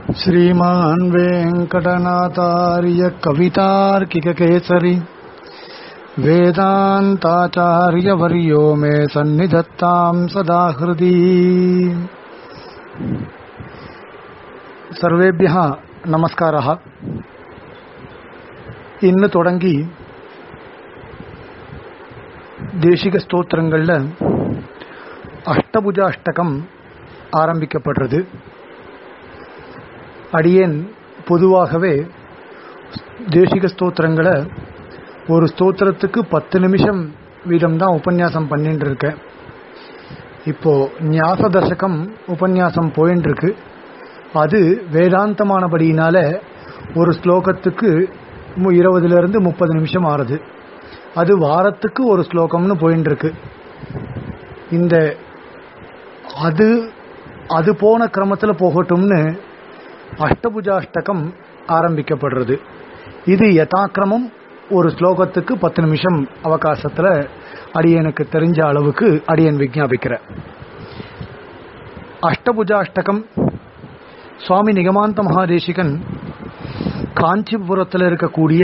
श्रीमान् वेङ्कटनाथार्य कवितार्किककेसरी वेदान्ताचार्यवर्यो मे सन्निधत्ताम् सदा हृदि സർവേഭ്യ നമസ്കാര ഇന്ന് തുടങ്ങി தேசிக ஸ்தோத்திரங்கள்ல அஷ்டபுஜ அஷ்டகம் ஆரம்பிக்கப்படுறது அடியேன் பொதுவாகவே தேசிக ஸ்தோத்திரங்களை ஒரு ஸ்தோத்திரத்துக்கு பத்து நிமிஷம் வீதம் தான் உபன்யாசம் பண்ணிட்டு இருக்கேன் இப்போ ஞாச தசகம் உபன்யாசம் போயின்னு இருக்கு அது வேதாந்தமானபடியினால ஒரு ஸ்லோகத்துக்கு இருபதுல இருந்து முப்பது நிமிஷம் ஆறுது அது வாரத்துக்கு ஒரு ஸ்லோகம்னு போயின்னு இருக்கு இந்த அது அது போன கிரமத்தில் போகட்டும்னு அஷ்டபுஜாஷ்டகம் ஆரம்பிக்கப்படுறது இது யதாக்கிரமம் ஒரு ஸ்லோகத்துக்கு பத்து நிமிஷம் அவகாசத்தில் அடியனுக்கு தெரிஞ்ச அளவுக்கு அடியன் விஜாபிக்கிறேன் அஷ்டபுஜாஷ்டகம் சுவாமி நிகமாந்த மகாதேசிகன் காஞ்சிபுரத்தில் இருக்கக்கூடிய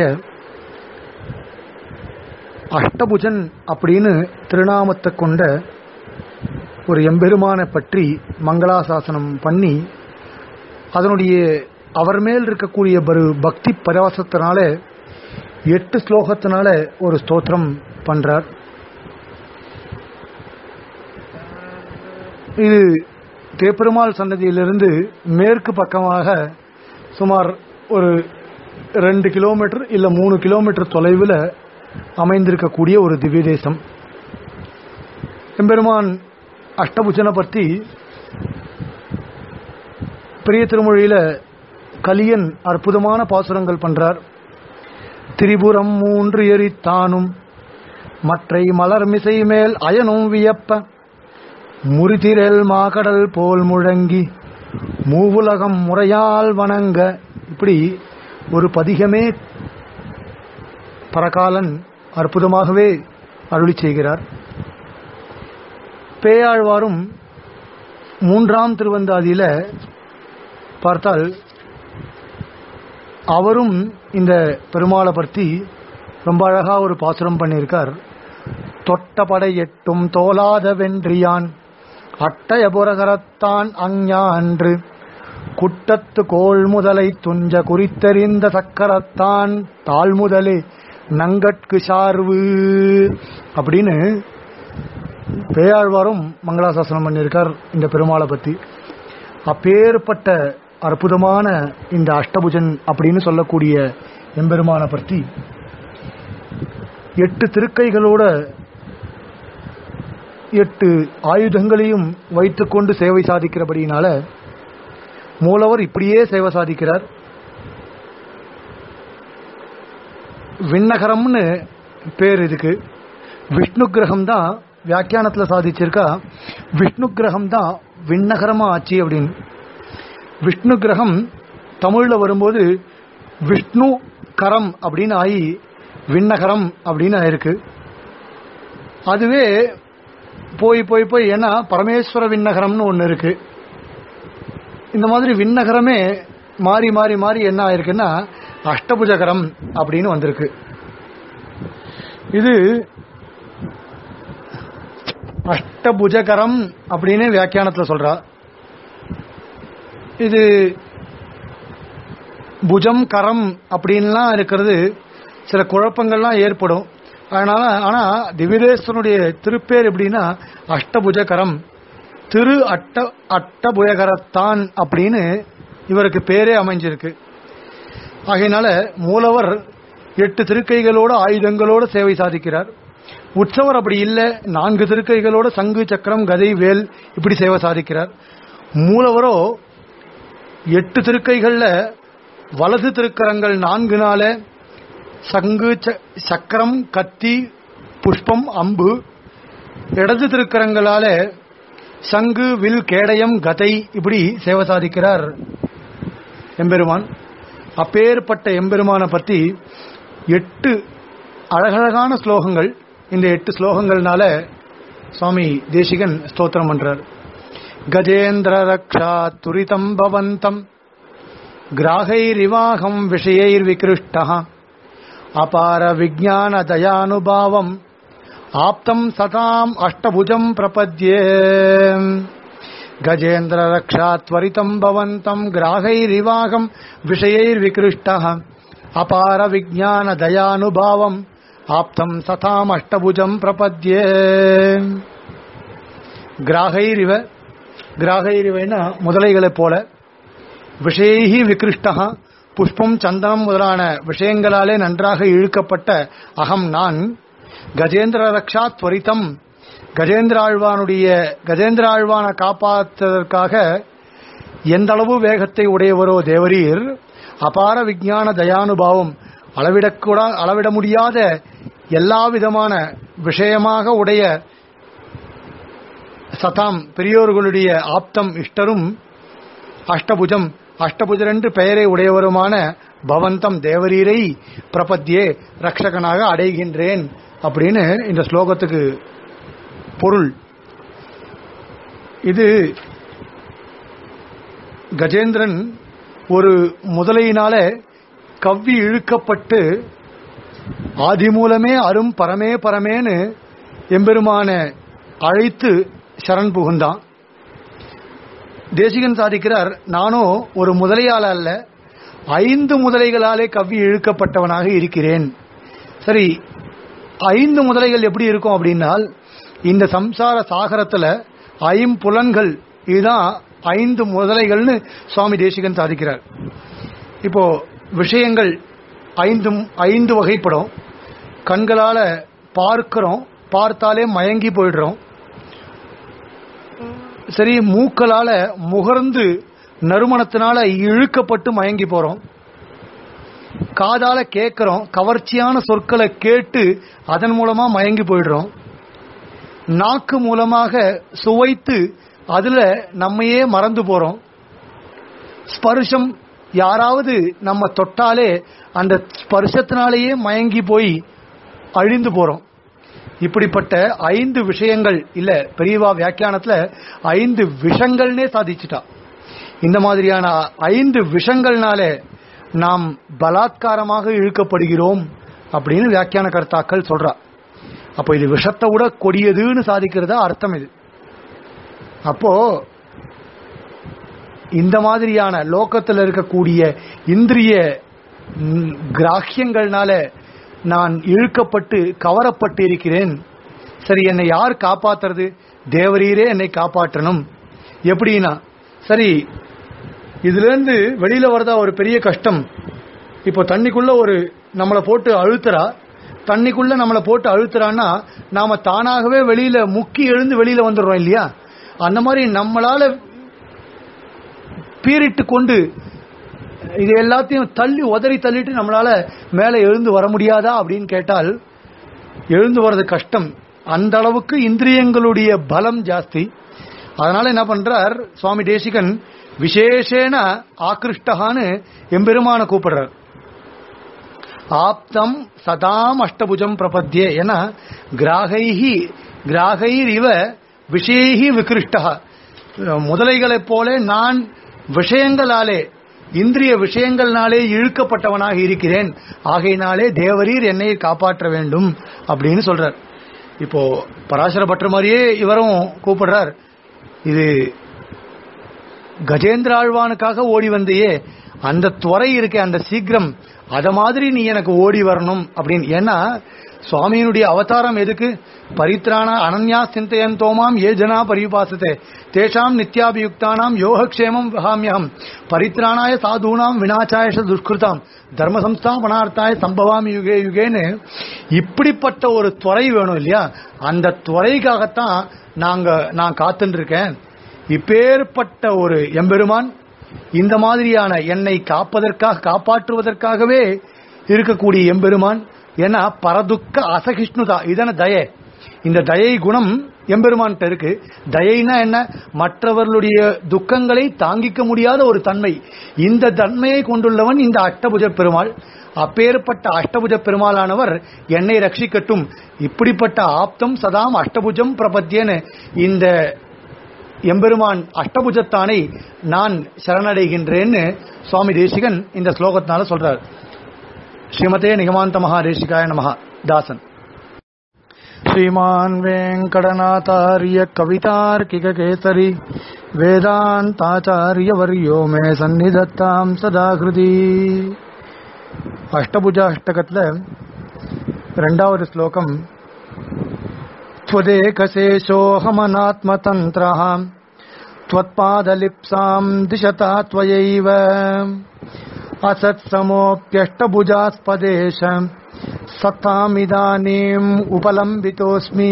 அஷ்டபுஜன் அப்படின்னு திருநாமத்தை கொண்ட ஒரு எம்பெருமானை பற்றி மங்களாசாசனம் பண்ணி அதனுடைய அவர் மேல் இருக்கக்கூடிய ஒரு பக்தி பரவசத்தினால எட்டு ஸ்லோகத்தினால ஒரு ஸ்தோத்திரம் பண்றார் இது தேப்பெருமாள் சன்னதியிலிருந்து மேற்கு பக்கமாக சுமார் ஒரு ரெண்டு கிலோமீட்டர் இல்ல மூணு கிலோமீட்டர் தொலைவில் அமைந்திருக்கக்கூடிய ஒரு திவ்ய தேசம் எம்பெருமான் அஷ்டபுஜனை பற்றி பெரிய திருமொழியில கலியன் அற்புதமான பாசுரங்கள் பண்றார் திரிபுரம் மூன்று எரித்தானும் மற்றை மலர் மிசை மேல் அயனும் வியப்ப முறிதிரல் மாகடல் போல் முழங்கி மூவுலகம் முறையால் வணங்க இப்படி ஒரு பதிகமே பரகாலன் அற்புதமாகவே அருளி செய்கிறார் பேயாழ்வாரும் மூன்றாம் திருவந்தாதியில பார்த்தால் அவரும் இந்த பெருமாளை பற்றி ரொம்ப அழகா ஒரு பாசுரம் பண்ணியிருக்கார் தொட்டபடை எட்டும் தோலாத வென்றியான் அட்டயபுரகரத்தான் அஞ்ஞா அன்று குட்டத்து கோள் முதலை துஞ்ச குறித்தெறிந்த சக்கரத்தான் தாழ் முதலே நங்கட்கு சார்வு அப்படின்னு பேயாழ்வாரும் மங்களாசாசனம் பண்ணியிருக்கார் இந்த பெருமாளை பத்தி அப்பேற்பட்ட அற்புதமான இந்த அஷ்டபுஜன் அப்படின்னு சொல்லக்கூடிய எம்பெருமானை பற்றி எட்டு திருக்கைகளோட எட்டு ஆயுதங்களையும் வைத்துக்கொண்டு சேவை சாதிக்கிறபடியினால மூலவர் இப்படியே சேவை சாதிக்கிறார் விண்ணகரம்னு பேர் இதுக்கு விஷ்ணு கிரகம் தான் வியாக்கியானத்தில் சாதிச்சிருக்கா விஷ்ணு கிரகம் தான் விண்ணகரமா ஆச்சு அப்படின்னு விஷ்ணு கிரகம் தமிழ்ல வரும்போது விஷ்ணு கரம் அப்படின்னு ஆகி விண்ணகரம் அப்படின்னு ஆயிருக்கு அதுவே போய் போய் போய் ஏன்னா பரமேஸ்வர விண்ணகரம்னு ஒன்று இருக்கு இந்த மாதிரி விண்ணகரமே மாறி மாறி மாறி என்ன ஆயிருக்குன்னா அஷ்டபுஜகரம் அப்படின்னு வந்திருக்கு இது அஷ்டபுஜகரம் அப்படின்னு வியாக்கியானத்தில் சொல்றா இது புஜம் கரம் அப்படின்லாம் இருக்கிறது சில குழப்பங்கள்லாம் ஏற்படும் அதனால ஆனா திவிதேஸ்வரனுடைய திருப்பேர் எப்படின்னா அஷ்டபுஜகரம் திரு அட்ட அட்டபுயகரத்தான் அப்படின்னு இவருக்கு பேரே அமைஞ்சிருக்கு ஆகையினால மூலவர் எட்டு திருக்கைகளோட ஆயுதங்களோட சேவை சாதிக்கிறார் உற்சவர் அப்படி இல்லை நான்கு திருக்கைகளோட சங்கு சக்கரம் கதை வேல் இப்படி சேவை சாதிக்கிறார் மூலவரோ எட்டு திருக்கைகள்ல வலது திருக்கரங்கள் நான்கு நாள சங்கு சக்கரம் கத்தி புஷ்பம் அம்பு இடது திருக்கரங்களால சங்கு வில் கேடயம் கதை இப்படி சேவை சாதிக்கிறார் எம்பெருமான் அப்பேற்பட்ட எம்பெருமானை பற்றி எட்டு அழகழகான ஸ்லோகங்கள் இந்த எட்டு ஸ்லோகங்கள்னால சுவாமி தேசிகன் ஸ்தோத்திரம் பண்றார் கஜேந்திர ரக்ஷா துரிதம் பவந்தம் கிராகைரிவாகம் விஷயைர்விகிருஷ்டः அபார விஜான தயானுபாவம் ஆப்தம் சதாம் அஷ்டபுஜம் பிரபத்யே கஜேந்திர ரக்ஷா त्वरितम् பவந்தம் கிராகைரிவாகம் விஷயைர்விகிருஷ்டः அபார விஜான தயானுபாவம் ஆப்தம் சதாம் அஷ்டபுஜம் பிரபத்யே கிராகைரிவ கிராகைரிவைனா முதலைகளைப் போல விஷயி விகிருஷ்டா புஷ்பம் சந்தனம் முதலான விஷயங்களாலே நன்றாக இழுக்கப்பட்ட அகம் நான் கஜேந்திர ரக்ஷா துவரித்தம் கஜேந்திர ஆழ்வானுடைய கஜேந்திர ஆழ்வானை காப்பாற்றுவதற்காக எந்த அளவு வேகத்தை உடையவரோ தேவரீர் அபார விஞ்ஞான தயானுபாவம் அளவிடக்கூட அளவிட முடியாத எல்லா விதமான விஷயமாக உடைய சதாம் பெரியோர்களுடைய ஆப்தம் இஷ்டரும் அஷ்டபுஜம் அஷ்டபுஜர் என்று பெயரை உடையவருமான பவந்தம் தேவரீரை பிரபத்தியே ரக்ஷகனாக அடைகின்றேன் அப்படின்னு இந்த ஸ்லோகத்துக்கு பொருள் இது கஜேந்திரன் ஒரு முதலையினால கவ்வி இழுக்கப்பட்டு ஆதி மூலமே அரும் பரமே பரமேன்னு எம்பெருமான அழைத்து சரண் புகுந்தான் தேசிகன் சாதிக்கிறார் நானோ ஒரு முதலையால் அல்ல ஐந்து முதலைகளாலே கவ்வி இழுக்கப்பட்டவனாக இருக்கிறேன் சரி ஐந்து முதலைகள் எப்படி இருக்கும் அப்படின்னால் இந்த சம்சார சாகரத்துல ஐம்புலன்கள் இதுதான் ஐந்து முதலைகள்னு சுவாமி தேசிகன் சாதிக்கிறார் இப்போ விஷயங்கள் ஐந்து ஐந்து வகைப்படும் கண்களால பார்க்கிறோம் பார்த்தாலே மயங்கி போயிடுறோம் சரி மூக்களால முகர்ந்து நறுமணத்தினால இழுக்கப்பட்டு மயங்கி போறோம் காதால கேட்கிறோம் கவர்ச்சியான சொற்களை கேட்டு அதன் மூலமா மயங்கி போயிடுறோம் நாக்கு மூலமாக சுவைத்து அதுல நம்மையே மறந்து போறோம் ஸ்பர்ஷம் யாராவது நம்ம தொட்டாலே அந்த ஸ்பர்ஷத்தினாலேயே மயங்கி போய் அழிந்து போறோம் இப்படிப்பட்ட ஐந்து விஷயங்கள் இல்ல பெரியவா வியாக்கியானத்துல ஐந்து விஷங்கள்னே சாதிச்சுட்டா இந்த மாதிரியான ஐந்து விஷங்கள்னாலே நாம் பலாத்காரமாக இழுக்கப்படுகிறோம் அப்படின்னு வியாக்கியான கர்த்தாக்கள் சொல்றா அப்போ இது விஷத்தை விட கொடியதுன்னு சாதிக்கிறதா அர்த்தம் இது அப்போ இந்த மாதிரியான லோக்கத்தில் இருக்கக்கூடிய இந்திரிய ம், கிராஹ்யங்கள்னால நான் இழுக்கப்பட்டு கவரப்பட்டு இருக்கிறேன் சரி என்னை யார் காப்பாத்துறது தேவரீரே என்னை காப்பாற்றணும் எப்படின்னா சரி இதுல இருந்து வெளியில வரதா ஒரு பெரிய கஷ்டம் இப்போ தண்ணிக்குள்ள ஒரு நம்மளை போட்டு அழுத்துறா தண்ணிக்குள்ள நம்மளை போட்டு அழுத்துறான்னா நாம தானாகவே வெளியில முக்கி எழுந்து வெளியில வந்துடுறோம் இல்லையா அந்த மாதிரி நம்மளால பீரிட்டு கொண்டு இது எல்லாத்தையும் தள்ளி உதறி தள்ளிட்டு நம்மளால மேலே எழுந்து வர முடியாதா அப்படின்னு கேட்டால் எழுந்து வர்றது கஷ்டம் அந்த அளவுக்கு இந்திரியங்களுடைய பலம் ஜாஸ்தி அதனால என்ன பண்றார் சுவாமி தேசிகன் விசேஷேன ஆக்ருஷ்டகான்னு எம்பெருமான கூப்பிடுறார் ஆப்தம் சதாம் அஷ்டபுஜம் பிரபத்தியே என கிராகைஹி கிராகைர் இவ விஷயஹி விகிருஷ்டா முதலைகளைப் போல நான் விஷயங்களாலே இந்திரிய விஷயங்கள்னாலே இழுக்கப்பட்டவனாக இருக்கிறேன் ஆகையினாலே தேவரீர் என்னை காப்பாற்ற வேண்டும் அப்படின்னு சொல்றார் இப்போ பராசர பற்ற மாதிரியே இவரும் கூப்பிடுறார் இது கஜேந்திர ஆழ்வானுக்காக ஓடி வந்தையே அந்த துறை இருக்கே அந்த சீக்கிரம் அத மாதிரி நீ எனக்கு ஓடி வரணும் அப்படின்னு ஏன்னா சுவாமியினுடைய அவதாரம் எதுக்கு பரித்ராண அனன்யா சிந்தையன் தோமாம் ஏ ஜனா பரிபாசத்தே தேஷாம் நித்யாபியுக்தானாம் யோகக்ஷேமம் வகாமியகம் பரித்ராணாய சாதூனாம் வினாச்சாயஷ துஷ்கிருதாம் தர்ம சம்ஸ்தாபனார்த்தாய சம்பவாமி யுகே யுகேன்னு இப்படிப்பட்ட ஒரு துறை வேணும் இல்லையா அந்த துறைக்காகத்தான் நாங்க நான் காத்துட்டு இருக்கேன் இப்பேற்பட்ட ஒரு எம்பெருமான் இந்த மாதிரியான என்னை காப்பதற்காக காப்பாற்றுவதற்காகவே இருக்கக்கூடிய எம்பெருமான் ஏன்னா பரதுக்க அசகிஷ்ணுதா இதன தய இந்த தயை குணம் எம்பெருமான்கிட்ட இருக்கு தயைனா என்ன மற்றவர்களுடைய துக்கங்களை தாங்கிக்க முடியாத ஒரு தன்மை இந்த தன்மையை கொண்டுள்ளவன் இந்த அஷ்டபுஜ பெருமாள் அப்பேற்பட்ட அஷ்டபுஜ பெருமாளானவர் என்னை ரட்சிக்கட்டும் இப்படிப்பட்ட ஆப்தம் சதாம் அஷ்டபுஜம் பிரபத்தியன்னு இந்த எம்பெருமான் அஷ்டபுஜத்தானை நான் சரணடைகின்றேன்னு சுவாமி தேசிகன் இந்த ஸ்லோகத்தினால சொல்றார் ஸ்ரீமதே நிகமாந்த மகாதேசிகாய நமஹ தாசன் श्रीमान् वेङ्कटनाथार्य कवितार्किककेसरी वेदान्ताचार्यवर्यो मे सन्निधत्ताम् सदा हृदि அஷ்டபுஜ அஷ்டகத்துல ரெண்டாவது ஸ்லோகம் त्वदेकशेषोऽहमनात्मतन्त्रः त्वत्पादलिप्साम् दिशता त्वयैव असत्समोऽप्यष्टभुजास्पदेश सत्तामिदानीम् उपलम्बितोऽस्मि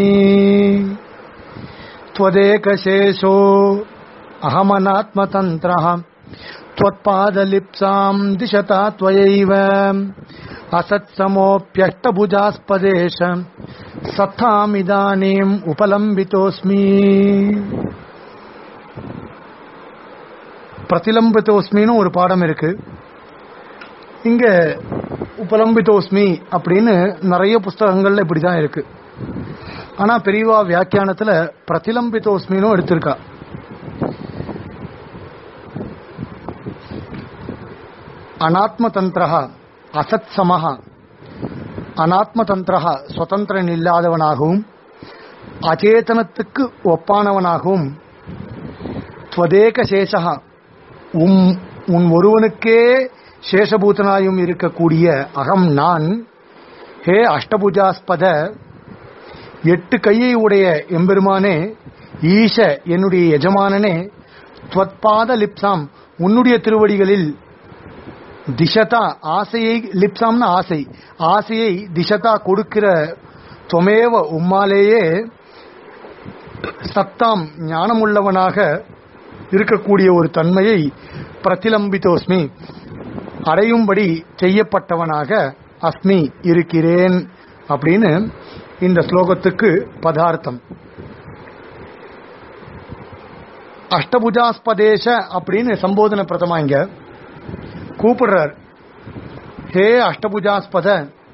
त्वदेकशेषो अहमनात्मतन्त्रः त्वत्पादलिप्साम् दिशता त्वयैव असत्समोऽप्यष्टभुजास्पदेश सत्तामिदानीम् उपलम्बितोऽस्मि பிரதிலம்பிதோஸ்மின்னு ஒரு பாடம் இருக்கு இங்க உபலம்பிதோஸ்மி அப்படின்னு நிறைய புஸ்தகங்கள்ல இப்படிதான் இருக்கு ஆனா பெரியவா வியாக்கியானத்துல பிரதிலம்பிதோஸ்மின்னு எடுத்திருக்கா அனாத்ம தந்திரா அசத் சமஹா அனாத்ம தந்திரா சுதந்திரன் இல்லாதவனாகவும் அச்சேதனத்துக்கு ஒப்பானவனாகவும் துவதேக சேஷா உம் உன் ஒருவனுக்கே சேஷபூதனாயும் இருக்கக்கூடிய அகம் நான் ஹே அஷ்டபுஜாஸ்பத எட்டு கையை உடைய எம்பெருமானே ஈஷ என்னுடைய எஜமானனே துவத்பாத லிப்சாம் உன்னுடைய திருவடிகளில் திசதா ஆசையை லிப்சாம்னா ஆசை ஆசையை திசதா கொடுக்கிற தொமேவ உம்மாலேயே சத்தாம் ஞானமுள்ளவனாக இருக்கக்கூடிய ஒரு தன்மையை பிரதிலம்பிதோஸ்மி அடையும்படி செய்யப்பட்டவனாக அஸ்மி இருக்கிறேன் அப்படின்னு இந்த ஸ்லோகத்துக்கு பதார்த்தம் அஷ்டபுஜாஸ்பதேச அப்படின்னு சம்போதன பிரதமா இங்க கூப்பிடுறார் ஹே அஷ்டபுஜாஸ்பத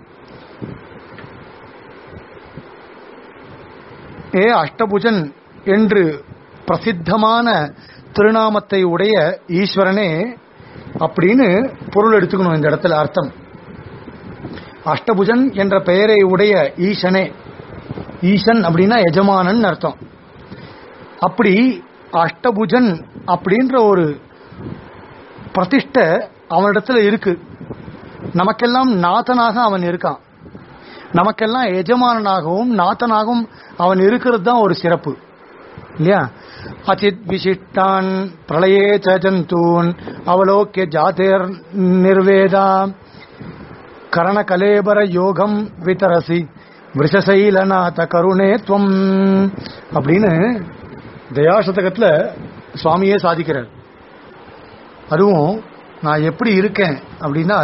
ஹே அஷ்டபுஜன் என்று பிரசித்தமான திருநாமத்தை உடைய ஈஸ்வரனே அப்படின்னு பொருள் எடுத்துக்கணும் இந்த இடத்துல அர்த்தம் அஷ்டபுஜன் என்ற பெயரை உடைய ஈசனே ஈசன் அப்படின்னா எஜமானன் அர்த்தம் அப்படி அஷ்டபுஜன் அப்படின்ற ஒரு பிரதிஷ்ட அவனிடத்துல இருக்கு நமக்கெல்லாம் நாதனாக அவன் இருக்கான் நமக்கெல்லாம் எஜமானனாகவும் நாதனாகவும் அவன் இருக்கிறது தான் ஒரு சிறப்பு இல்லையா அச்சித் விசிஷ்டான் பிரளயே ச ஜந்தூன் அவலோக்கிய ஜாதேர் நிர்வேதா கரண கலேபர யோகம் விதரசி விஷசைலநாத கருணே துவம் அப்படின்னு தயாசதகத்துல சுவாமியே சாதிக்கிறார் அதுவும் நான் எப்படி இருக்கேன் அப்படின்னா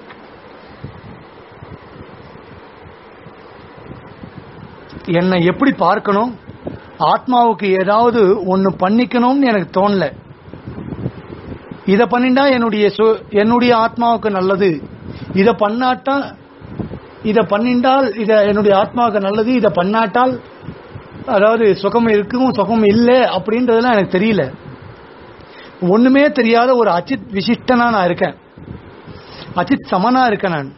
என்னை எப்படி பார்க்கணும் ஆத்மாவுக்கு ஏதாவது ஒன்னு பண்ணிக்கணும்னு எனக்கு தோணல இத பண்ணிண்டா என்னுடைய சு- என்னுடைய ஆத்மாவுக்கு நல்லது இத பண்ணாட்டா இத பண்ணிண்டால் இத என்னுடைய ஆத்மாவுக்கு நல்லது இத பண்ணாட்டால் அதாவது சுகம் இருக்கும் சுகம் இல்லை அப்படின்றதெல்லாம் எனக்கு தெரியல ஒண்ணுமே தெரியாத ஒரு அச்சித் விசிஷ்டனா நான் இருக்கேன் அச்சித் சமனா இருக்கேன் நான்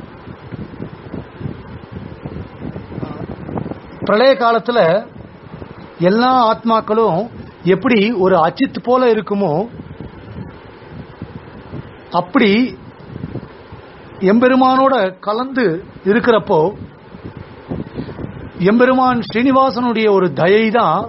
பிரளய காலத்துல எல்லா ஆத்மாக்களும் எப்படி ஒரு அச்சித் போல இருக்குமோ அப்படி எம்பெருமானோட கலந்து இருக்கிறப்போ எம்பெருமான் ஸ்ரீனிவாசனுடைய ஒரு தயை தான்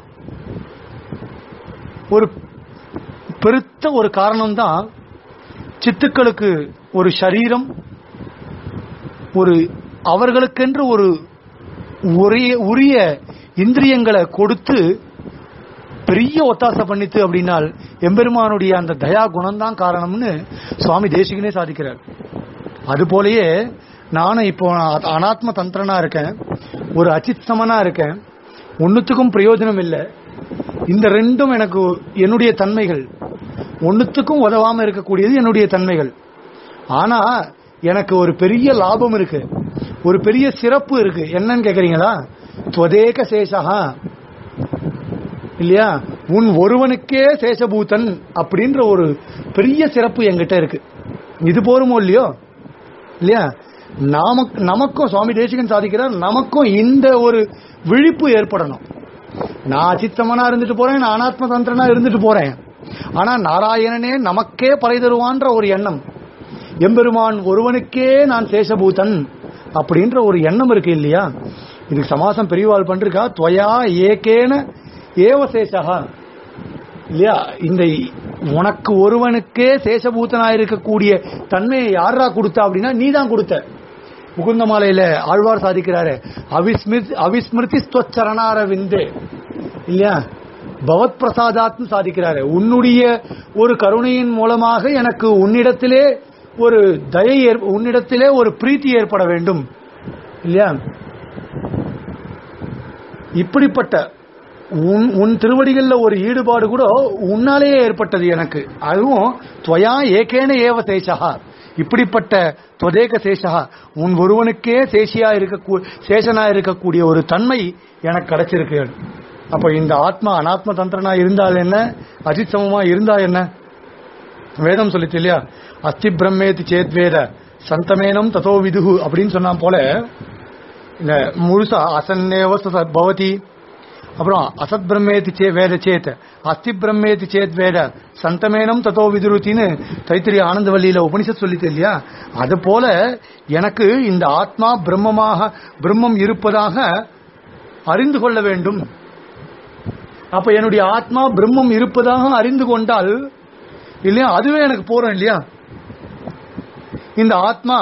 ஒரு பெருத்த ஒரு காரணம்தான் சித்துக்களுக்கு ஒரு சரீரம் ஒரு அவர்களுக்கென்று ஒரு உரிய உரிய இந்திரியங்களை கொடுத்து பெரிய ஒத்தாசை பண்ணித்து அப்படின்னால் எம்பெருமானுடைய அந்த தயா குணம்தான் காரணம்னு சுவாமி தேசிகனே சாதிக்கிறார் அது போலயே நானும் இப்போ அ- அனாத்ம தந்திரனா இருக்கேன் ஒரு அச்சித் சமனா இருக்கேன் ஒன்னுத்துக்கும் பிரயோஜனம் இல்லை இந்த ரெண்டும் எனக்கு என்னுடைய தன்மைகள் ஒன்னுத்துக்கும் உதவாம இருக்கக்கூடியது என்னுடைய தன்மைகள் ஆனா எனக்கு ஒரு பெரிய லாபம் இருக்கு ஒரு பெரிய சிறப்பு இருக்கு என்னன்னு கேக்குறீங்களா துவதேக சேஷா இல்லையா உன் ஒருவனுக்கே சேஷபூதன் அப்படின்ற ஒரு பெரிய சிறப்பு என்கிட்ட இருக்கு இது போருமோ இல்லையோ இல்லையா நாம நமக்கும் சுவாமி தேசிகன் சாதிக்கிறார் நமக்கும் இந்த ஒரு விழிப்பு ஏற்படணும் நான் அச்சித்தமனா இருந்துட்டு போறேன் நான் அனாத்ம தந்திரனா இருந்துட்டு போறேன் ஆனா நாராயணனே நமக்கே பறை தருவான்ற ஒரு எண்ணம் எம்பெருமான் ஒருவனுக்கே நான் சேஷபூதன் அப்படின்ற ஒரு எண்ணம் இருக்கு இல்லையா இதுக்கு சமாசம் பெரியவாள் பண்றா துவயா ஏகேன ஏவ சேஷகா இல்லையா இந்த உனக்கு ஒருவனுக்கே சேஷபூதனா இருக்கக்கூடிய தன்மையை யாரா கொடுத்தா அப்படின்னா நீ தான் கொடுத்த முகுந்தமாலையில ஆழ்வார் சாதிக்கிறாரு அவிஸ்மித் அவிஸ்மிருதி ஸ்வச்சரணார விந்தே இல்லையா பவத் பிரசாதாத்னு சாதிக்கிறாரு உன்னுடைய ஒரு கருணையின் மூலமாக எனக்கு உன்னிடத்திலே ஒரு தயை ஏற்- உன்னிடத்திலே ஒரு பிரீத்தி ஏற்பட வேண்டும் இல்லையா இப்படிப்பட்ட உன் உன் திருவடிகள்ல ஒரு ஈடுபாடு கூட உன்னாலேயே ஏற்பட்டது எனக்கு அதுவும் துவயா ஏகேன ஏவ சேஷகா இப்படிப்பட்ட தொதேக சேஷகா உன் ஒருவனுக்கே சேஷியா இருக்க சேஷனா இருக்கக்கூடிய ஒரு தன்மை எனக்கு கிடைச்சிருக்கு அப்ப இந்த ஆத்மா அனாத்ம தந்திரனா இருந்தால் என்ன அஜித் சமமா இருந்தா என்ன வேதம் சொல்லிச்சு இல்லையா அஸ்தி பிரம்மேதி சேத் வேத சந்தமேனம் ததோ விதுகு அப்படின்னு சொன்னா போல இந்த முழுசா அசன்னேவ ச- பவதி அப்புறம் அசத் பிரம்மேதி சே வேத சேத் அஸ்தி பிரம்மேதி சேத் வேத சந்தமேனம் ததோ விதுருத்தின்னு தைத்திரிய ஆனந்தவல்லியில உபனிஷத் சொல்லிட்டு இல்லையா அது போல எனக்கு இந்த ஆத்மா பிரம்மமாக பிரம்மம் இருப்பதாக அறிந்து கொள்ள வேண்டும் அப்ப என்னுடைய ஆத்மா பிரம்மம் இருப்பதாக அறிந்து கொண்டால் இல்லையா அதுவே எனக்கு போறோம் இல்லையா இந்த ஆத்மா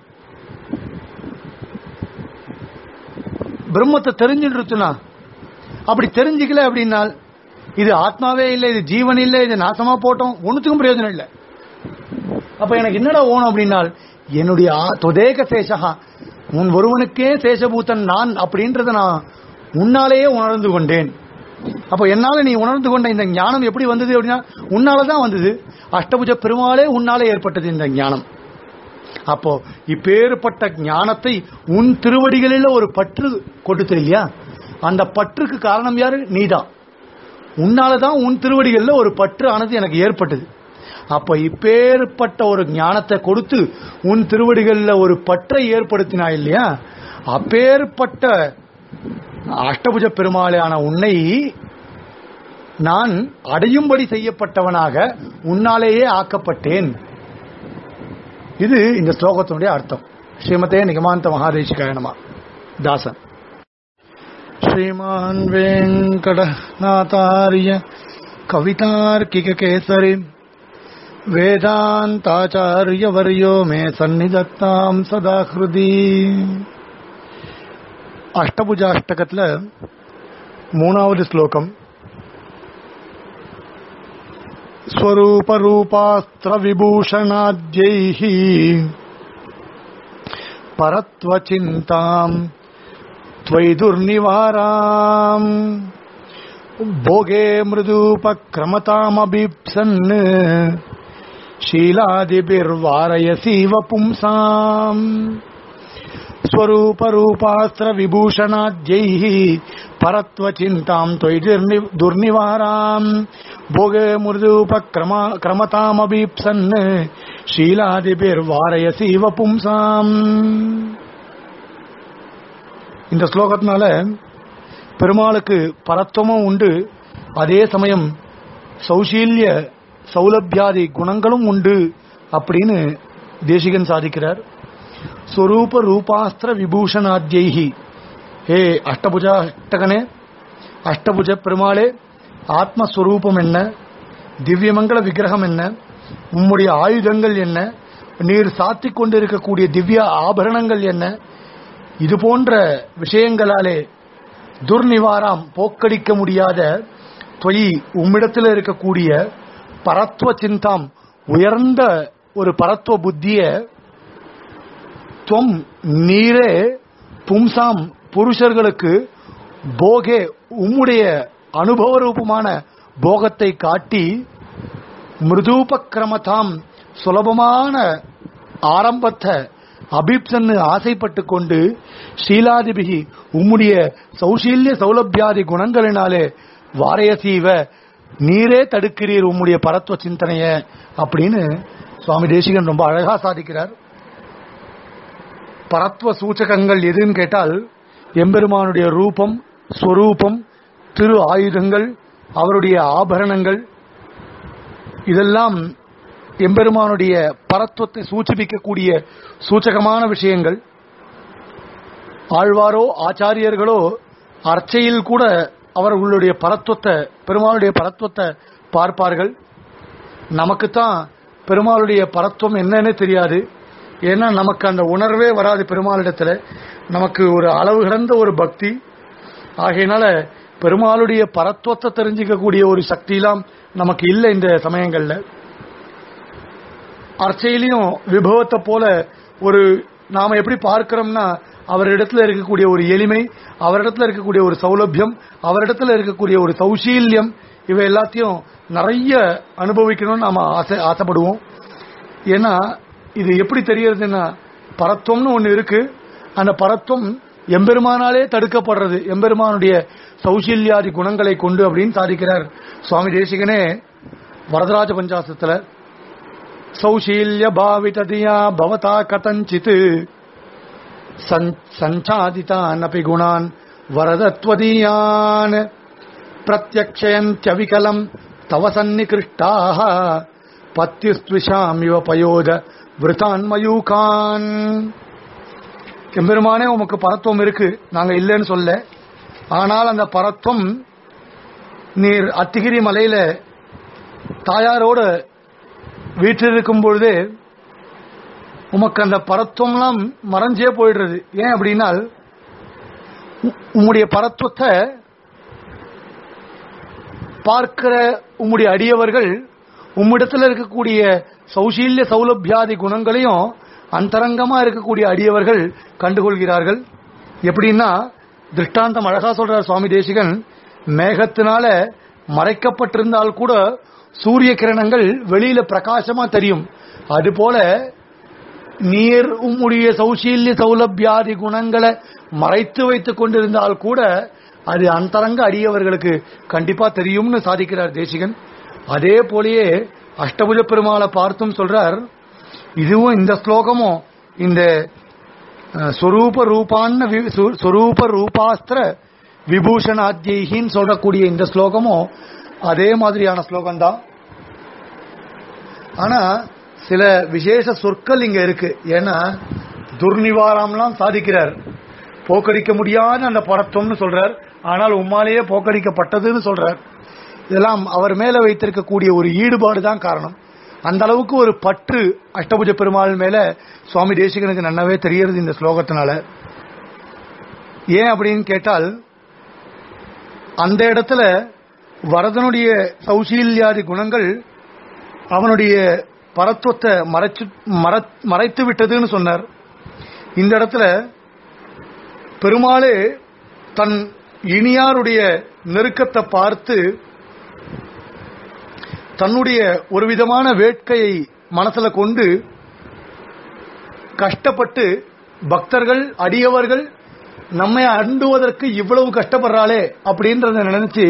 பிரம்மத்தை தெரிஞ்சுட்டுனா அப்படி தெரிஞ்சுக்கல அப்படின்னால் இது ஆத்மாவே இல்லை இது ஜீவன் இல்லை இது நாசமா போட்டோம் ஒண்ணுத்துக்கும் பிரயோஜனம் இல்லை அப்ப எனக்கு என்னடா ஓணும் அப்படின்னால் என்னுடைய ஆ- தொதேக சேஷகா உன் ஒருவனுக்கே சேஷபூதன் நான் அப்படின்றத நான் உன்னாலேயே உணர்ந்து கொண்டேன் அப்ப என்னால நீ உணர்ந்து கொண்ட இந்த ஞானம் எப்படி வந்தது அப்படின்னா உன்னாலதான் வந்தது அஷ்டபுஜ பெருமாளே உன்னாலே ஏற்பட்டது இந்த ஞானம் அப்போ இப்பேற்பட்ட ஞானத்தை உன் திருவடிகளில் ஒரு பற்று கொடுத்து இல்லையா அந்த பற்றுக்கு காரணம் யாரு நீதான் உன்னாலதான் உன் திருவடிகளில் ஒரு பற்று ஆனது எனக்கு ஏற்பட்டது அப்ப இப்பேற்பட்ட ஒரு ஞானத்தை கொடுத்து உன் திருவடிகளில் ஒரு பற்றை ஏற்படுத்தினா இல்லையா அப்பேற்பட்ட அஷ்டபுஜ பெருமாளான உன்னை நான் அடையும்படி செய்யப்பட்டவனாக உன்னாலேயே ஆக்கப்பட்டேன் இது இந்த ஸ்லோகத்தினுடைய அர்த்தம் ஸ்ரீமதே நிகமாந்த மகாதேசிகாய நம தாசன் श्रीमान् वेङ्कटनाथार्य कवितार्किककेसरि वेदान्ताचार्यवर्यो मे सन्निधत्ताम् सदा हृदि அஷ்டபுஜாஷ்டகத்துல மூணாவது ஸ்லோகம் स्वरूपरूपास्त्रविभूषणाद्यैः परत्वचिन्ताम् त्वयि दुर्निवाराम् भोगे मृदूपक्रमतामभीप्सन् शीलादिभिर्वारयसीव पुंसाम् स्वरूपरूपास्त्रविभूषणाद्यैः परत्वचिन्ताम् त्वयि दुर्नि- दुर्निवाराम् भोगे मृदूपक्रमा क्रमतामभीप्सन् शीलादिभिर्वारयसीव पुंसाम् இந்த ஸ்லோகத்தினால பெருமாளுக்கு பரத்துவமும் உண்டு அதே சமயம் சௌசீல்ய சௌலபியாதி குணங்களும் உண்டு அப்படின்னு தேசிகன் சாதிக்கிறார் ஸ்வரூப ரூபாஸ்திர விபூஷணாத்யைஹி ஹே அஷ்டபுஜாஷ்டகனே அஷ்டபுஜ பெருமாளே ஆத்மஸ்வரூபம் என்ன திவ்யமங்கல விக்கிரகம் என்ன உம்முடைய ஆயுதங்கள் என்ன நீர் சாத்திக் கொண்டிருக்கக்கூடிய திவ்ய ஆபரணங்கள் என்ன இது போன்ற விஷயங்களாலே துர்நிவாராம் போக்கடிக்க முடியாத தொய் உம்மிடத்தில் இருக்கக்கூடிய பரத்துவ சிந்தாம் உயர்ந்த ஒரு பரத்துவ புத்திய துவம் நீரே பும்சாம் புருஷர்களுக்கு போகே உம்முடைய அனுபவ ரூபமான போகத்தை காட்டி மிருதூபக்கிரமதாம் சுலபமான ஆரம்பத்தை அபிப்சன்னு ஆசைப்பட்டு கொண்டு ஸ்ரீலாதிபிகி உம்முடைய சௌசீல்ய சௌலபியாதி குணங்களினாலே வாரயசீவ நீரே தடுக்கிறீர் உம்முடைய பரத்துவ சிந்தனைய அப்படின்னு சுவாமி தேசிகன் ரொம்ப அழகா சாதிக்கிறார் பரத்துவ சூச்சகங்கள் எதுன்னு கேட்டால் எம்பெருமானுடைய ரூபம் ஸ்வரூபம் திரு ஆயுதங்கள் அவருடைய ஆபரணங்கள் இதெல்லாம் எம்பெருமானுடைய பரத்துவத்தை சூச்சிப்பிக்கக்கூடிய சூச்சகமான விஷயங்கள் ஆழ்வாரோ ஆச்சாரியர்களோ அர்ச்சையில் கூட அவர்களுடைய பரத்துவத்தை பெருமாளுடைய பரத்துவத்தை பார்ப்பார்கள் நமக்குத்தான் பெருமாளுடைய பரத்துவம் என்னன்னு தெரியாது ஏன்னா நமக்கு அந்த உணர்வே வராது பெருமாளிடத்துல நமக்கு ஒரு அளவு கடந்த ஒரு பக்தி ஆகையினால பெருமாளுடைய பரத்துவத்தை தெரிஞ்சுக்கக்கூடிய ஒரு சக்தியெல்லாம் நமக்கு இல்லை இந்த சமயங்கள்ல அர்ச்சையிலையும் விபவத்தை போல ஒரு நாம எப்படி பார்க்கிறோம்னா அவரிடத்துல இருக்கக்கூடிய ஒரு எளிமை அவரிடத்துல இருக்கக்கூடிய ஒரு சௌலபியம் அவரிடத்துல இருக்கக்கூடிய ஒரு சௌசீல்யம் இவை எல்லாத்தையும் நிறைய அனுபவிக்கணும்னு நாம ஆசை ஆசைப்படுவோம் ஏன்னா இது எப்படி தெரியறதுன்னா பரத்துவம்னு ஒண்ணு இருக்கு அந்த பரத்துவம் எம்பெருமானாலே தடுக்கப்படுறது எம்பெருமானுடைய சௌசீல்யாதி குணங்களை கொண்டு அப்படின்னு சாதிக்கிறார் சுவாமி தேசிகனே வரதராஜ பஞ்சாசத்துல சௌசீல்ய பாவிததியா பவதா கதஞ்சித் சஞ்சாதிதான் குணான் வரதத்வதீயான் பிரத்யக்ஷயந்தியவிகலம் தவ சந்நிகிருஷ்டாக பத்திஸ்துஷாமிவ பயோத விருதான் மயூகான் எம்பெருமானே உமக்கு பரத்துவம் இருக்கு நாங்க இல்லைன்னு சொல்ல ஆனால் அந்த பரத்துவம் நீர் அத்திகிரி மலையில தாயாரோட வீட்டில் இருக்கும் பொழுது உமக்கு அந்த பரத்துவம்லாம் மறைஞ்சே போயிடுறது ஏன் அப்படின்னா உ- உம்முடைய பரத்துவத்தை பார்க்கிற உம்முடைய அடியவர்கள் உம்மிடத்தில் இருக்கக்கூடிய சௌசீல்ய சௌலபியாதி குணங்களையும் அந்தரங்கமா இருக்கக்கூடிய அடியவர்கள் கண்டுகொள்கிறார்கள் எப்படின்னா திருஷ்டாந்தம் அழகா சொல்றார் சுவாமி தேசிகன் மேகத்தினால மறைக்கப்பட்டிருந்தால் கூட சூரிய கிரணங்கள் வெளியில பிரகாசமா தெரியும் அதுபோல நீர் உம்முடைய சௌசீல்ய சௌலபியாதி குணங்களை மறைத்து வைத்துக் கொண்டிருந்தால் கூட அது அந்தரங்க அடியவர்களுக்கு கண்டிப்பா தெரியும்னு சாதிக்கிறார் தேசிகன் அதே போலயே அஷ்டபுஜ பெருமாளை பார்த்தும் சொல்றார் இதுவும் இந்த ஸ்லோகமும் இந்த அஹ், ஸ்வரூப ரூபான்னு வி- சு- ஸ்வரூப ரூபாஸ்திர விபூஷணாத்யின்னு சொல்லக்கூடிய இந்த ஸ்லோகமும் அதே மாதிரியான ஸ்லோகம் தான் ஆனா சில விசேஷ சொற்கள் இங்க இருக்கு ஏன்னா துர்நிவாரம்லாம் சாதிக்கிறார் போக்கடிக்க முடியாத அந்த பரத்துவம்னு சொல்றார் ஆனால் உம்மாலேயே போக்கடிக்கப்பட்டதுன்னு சொல்றார் இதெல்லாம் அவர் மேல வைத்திருக்கக்கூடிய ஒரு ஈடுபாடு தான் காரணம் அந்த அளவுக்கு ஒரு பற்று அஷ்டபுஜ பெருமாள் மேல சுவாமி தேசிகனுக்கு நன்னவே தெரியறது இந்த ஸ்லோகத்தினால ஏன் அப்படின்னு கேட்டால் அந்த இடத்துல வரதனுடைய சௌசீல்யாதி குணங்கள் அவனுடைய பரத்துவத்தை மறைச்சு மற- மறைத்து விட்டதுன்னு சொன்னார் இந்த இடத்துல பெருமாளே தன் இனியாருடைய நெருக்கத்தை பார்த்து தன்னுடைய ஒரு விதமான வேட்கையை மனசுல கொண்டு கஷ்டப்பட்டு பக்தர்கள் அடியவர்கள் நம்மை அண்டுவதற்கு இவ்வளவு கஷ்டப்படுறாளே அப்படின்றத நினைச்சு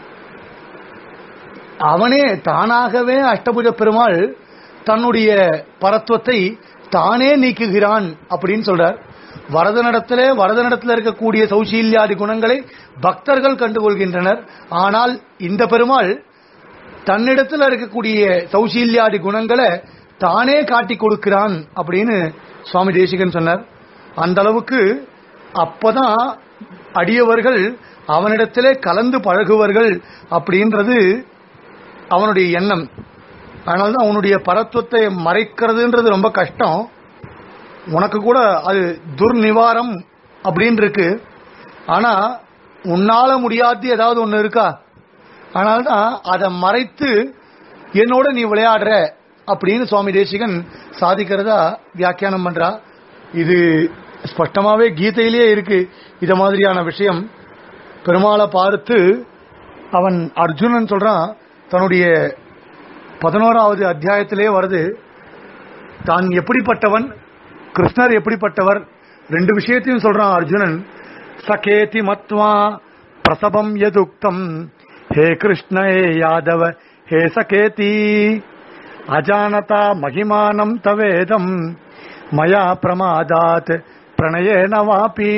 அவனே தானாகவே அஷ்டபுஜ பெருமாள் தன்னுடைய பரத்துவத்தை தானே நீக்குகிறான் அப்படின்னு சொல்றார் வரதனிடத்திலே வரதனிடத்தில் இருக்கக்கூடிய சௌசீல்யாதி குணங்களை பக்தர்கள் கண்டுகொள்கின்றனர் ஆனால் இந்த பெருமாள் தன்னிடத்தில் இருக்கக்கூடிய சௌசீல்யாதி குணங்களை தானே காட்டி கொடுக்கிறான் அப்படின்னு சுவாமி தேசிகன் சொன்னார் அந்த அளவுக்கு அப்பதான் அடியவர்கள் அவனிடத்திலே கலந்து பழகுவர்கள் அப்படின்றது அவனுடைய எண்ணம் அதனால்தான் அவனுடைய பரத்துவத்தை மறைக்கிறதுன்றது ரொம்ப கஷ்டம் உனக்கு கூட அது துர்நிவாரம் அப்படின்னு இருக்கு ஆனா உன்னால முடியாது ஏதாவது ஒண்ணு இருக்கா அதனால்தான் அதை மறைத்து என்னோட நீ விளையாடுற அப்படின்னு சுவாமி தேசிகன் சாதிக்கிறதா வியாக்கியானம் பண்றா இது ஸ்பஷ்டமாவே கீதையிலேயே இருக்கு இத மாதிரியான விஷயம் பெருமாளை பார்த்து அவன் அர்ஜுனன் சொல்றான் தன்னுடைய பதினோராவது அத்தியாயத்திலே வருது தான் எப்படிப்பட்டவன் கிருஷ்ணர் எப்படிப்பட்டவர் ரெண்டு விஷயத்தையும் சொல்றான் அர்ஜுனன் சகேதி மத்வா பிரசவம் எதுக்தம் हे कृष्ण हे यादव हे सकेती अजानता महिमानं तवेदम् मया प्रमादात् பிரணயேன வாபி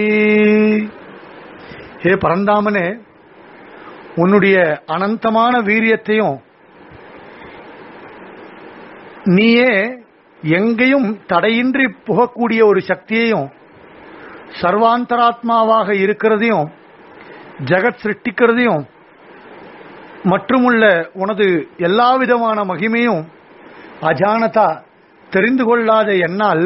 ஹே பரந்தாமனே உன்னுடைய அனந்தமான வீரியத்தையும் நீயே எங்கேயும் தடையின்றி புகக்கூடிய ஒரு சக்தியையும் சர்வாந்தராத்மாவாக இருக்கிறதையும் ஜெகத் சிருஷ்டிக்கிறதையும் மற்றுமுள்ள உனது எல்லா விதமான மகிமையும் அஜானதா தெரிந்து கொள்ளாத என்னால்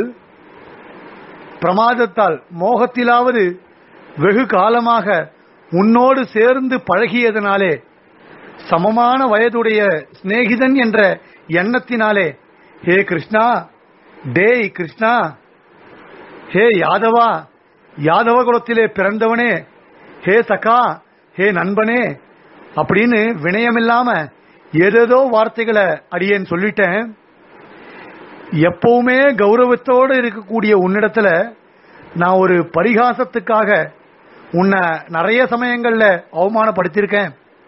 பிரமாதத்தால் மோகத்திலாவது வெகு காலமாக உன்னோடு சேர்ந்து பழகியதனாலே சமமான வயதுடைய சிநேகிதன் என்ற எண்ணத்தினாலே ஹே கிருஷ்ணா டேய் கிருஷ்ணா ஹே யாதவா யாதவ குலத்திலே பிறந்தவனே ஹே சகா ஹே நண்பனே அப்படின்னு வினயமில்லாம ஏதேதோ வார்த்தைகளை அடியேன் சொல்லிட்டேன் எப்பவுமே கௌரவத்தோடு இருக்கக்கூடிய உன்னிடத்துல நான் ஒரு பரிகாசத்துக்காக உன்னை நிறைய சமயங்கள்ல அவமானப்படுத்தியிருக்கேன்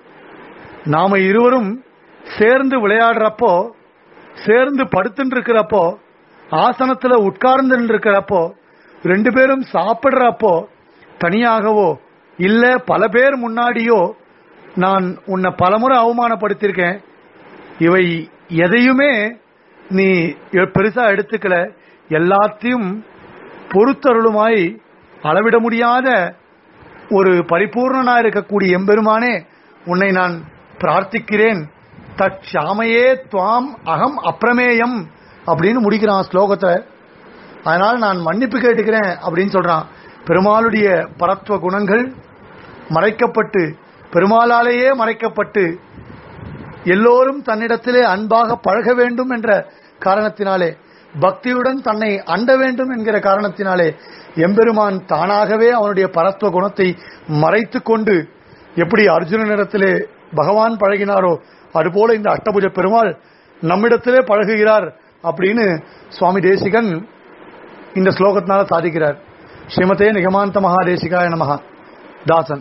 நாம இருவரும் சேர்ந்து விளையாடுறப்போ சேர்ந்து படுத்துட்டு இருக்கிறப்போ ஆசனத்துல உட்கார்ந்து இருக்கிறப்போ ரெண்டு பேரும் சாப்பிடுறப்போ தனியாகவோ இல்ல பல பேர் முன்னாடியோ நான் உன்னை பலமுறை அவமானப்படுத்தியிருக்கேன் இவை எதையுமே நீ பெருசா எடுத்துக்கல எல்லாத்தையும் பொறுத்தருளுமாய் அளவிட முடியாத ஒரு பரிபூர்ணனா இருக்கக்கூடிய எம்பெருமானே உன்னை நான் பிரார்த்திக்கிறேன் தற்சாமையே துவாம் அகம் அப்பிரமேயம் அப்படின்னு முடிக்கிறான் ஸ்லோகத்தை அதனால் நான் மன்னிப்பு கேட்டுக்கிறேன் அப்படின்னு சொல்றான் பெருமாளுடைய பரத்துவ குணங்கள் மறைக்கப்பட்டு பெருமாளாலேயே மறைக்கப்பட்டு எல்லோரும் தன்னிடத்திலே அன்பாக பழக வேண்டும் என்ற காரணத்தினாலே பக்தியுடன் தன்னை அண்ட வேண்டும் என்கிற காரணத்தினாலே எம்பெருமான் தானாகவே அவனுடைய பரத்துவ குணத்தை மறைத்து கொண்டு எப்படி அர்ஜுனனிடத்திலே பகவான் பழகினாரோ அதுபோல இந்த அஷ்டபுஜ பெருமாள் நம்மிடத்திலே பழகுகிறார் அப்படின்னு சுவாமி தேசிகன் இந்த ஸ்லோகத்தினால சாதிக்கிறார் ஸ்ரீமதே நிகமாந்த மகாதேசிகாய நமகா தாசன்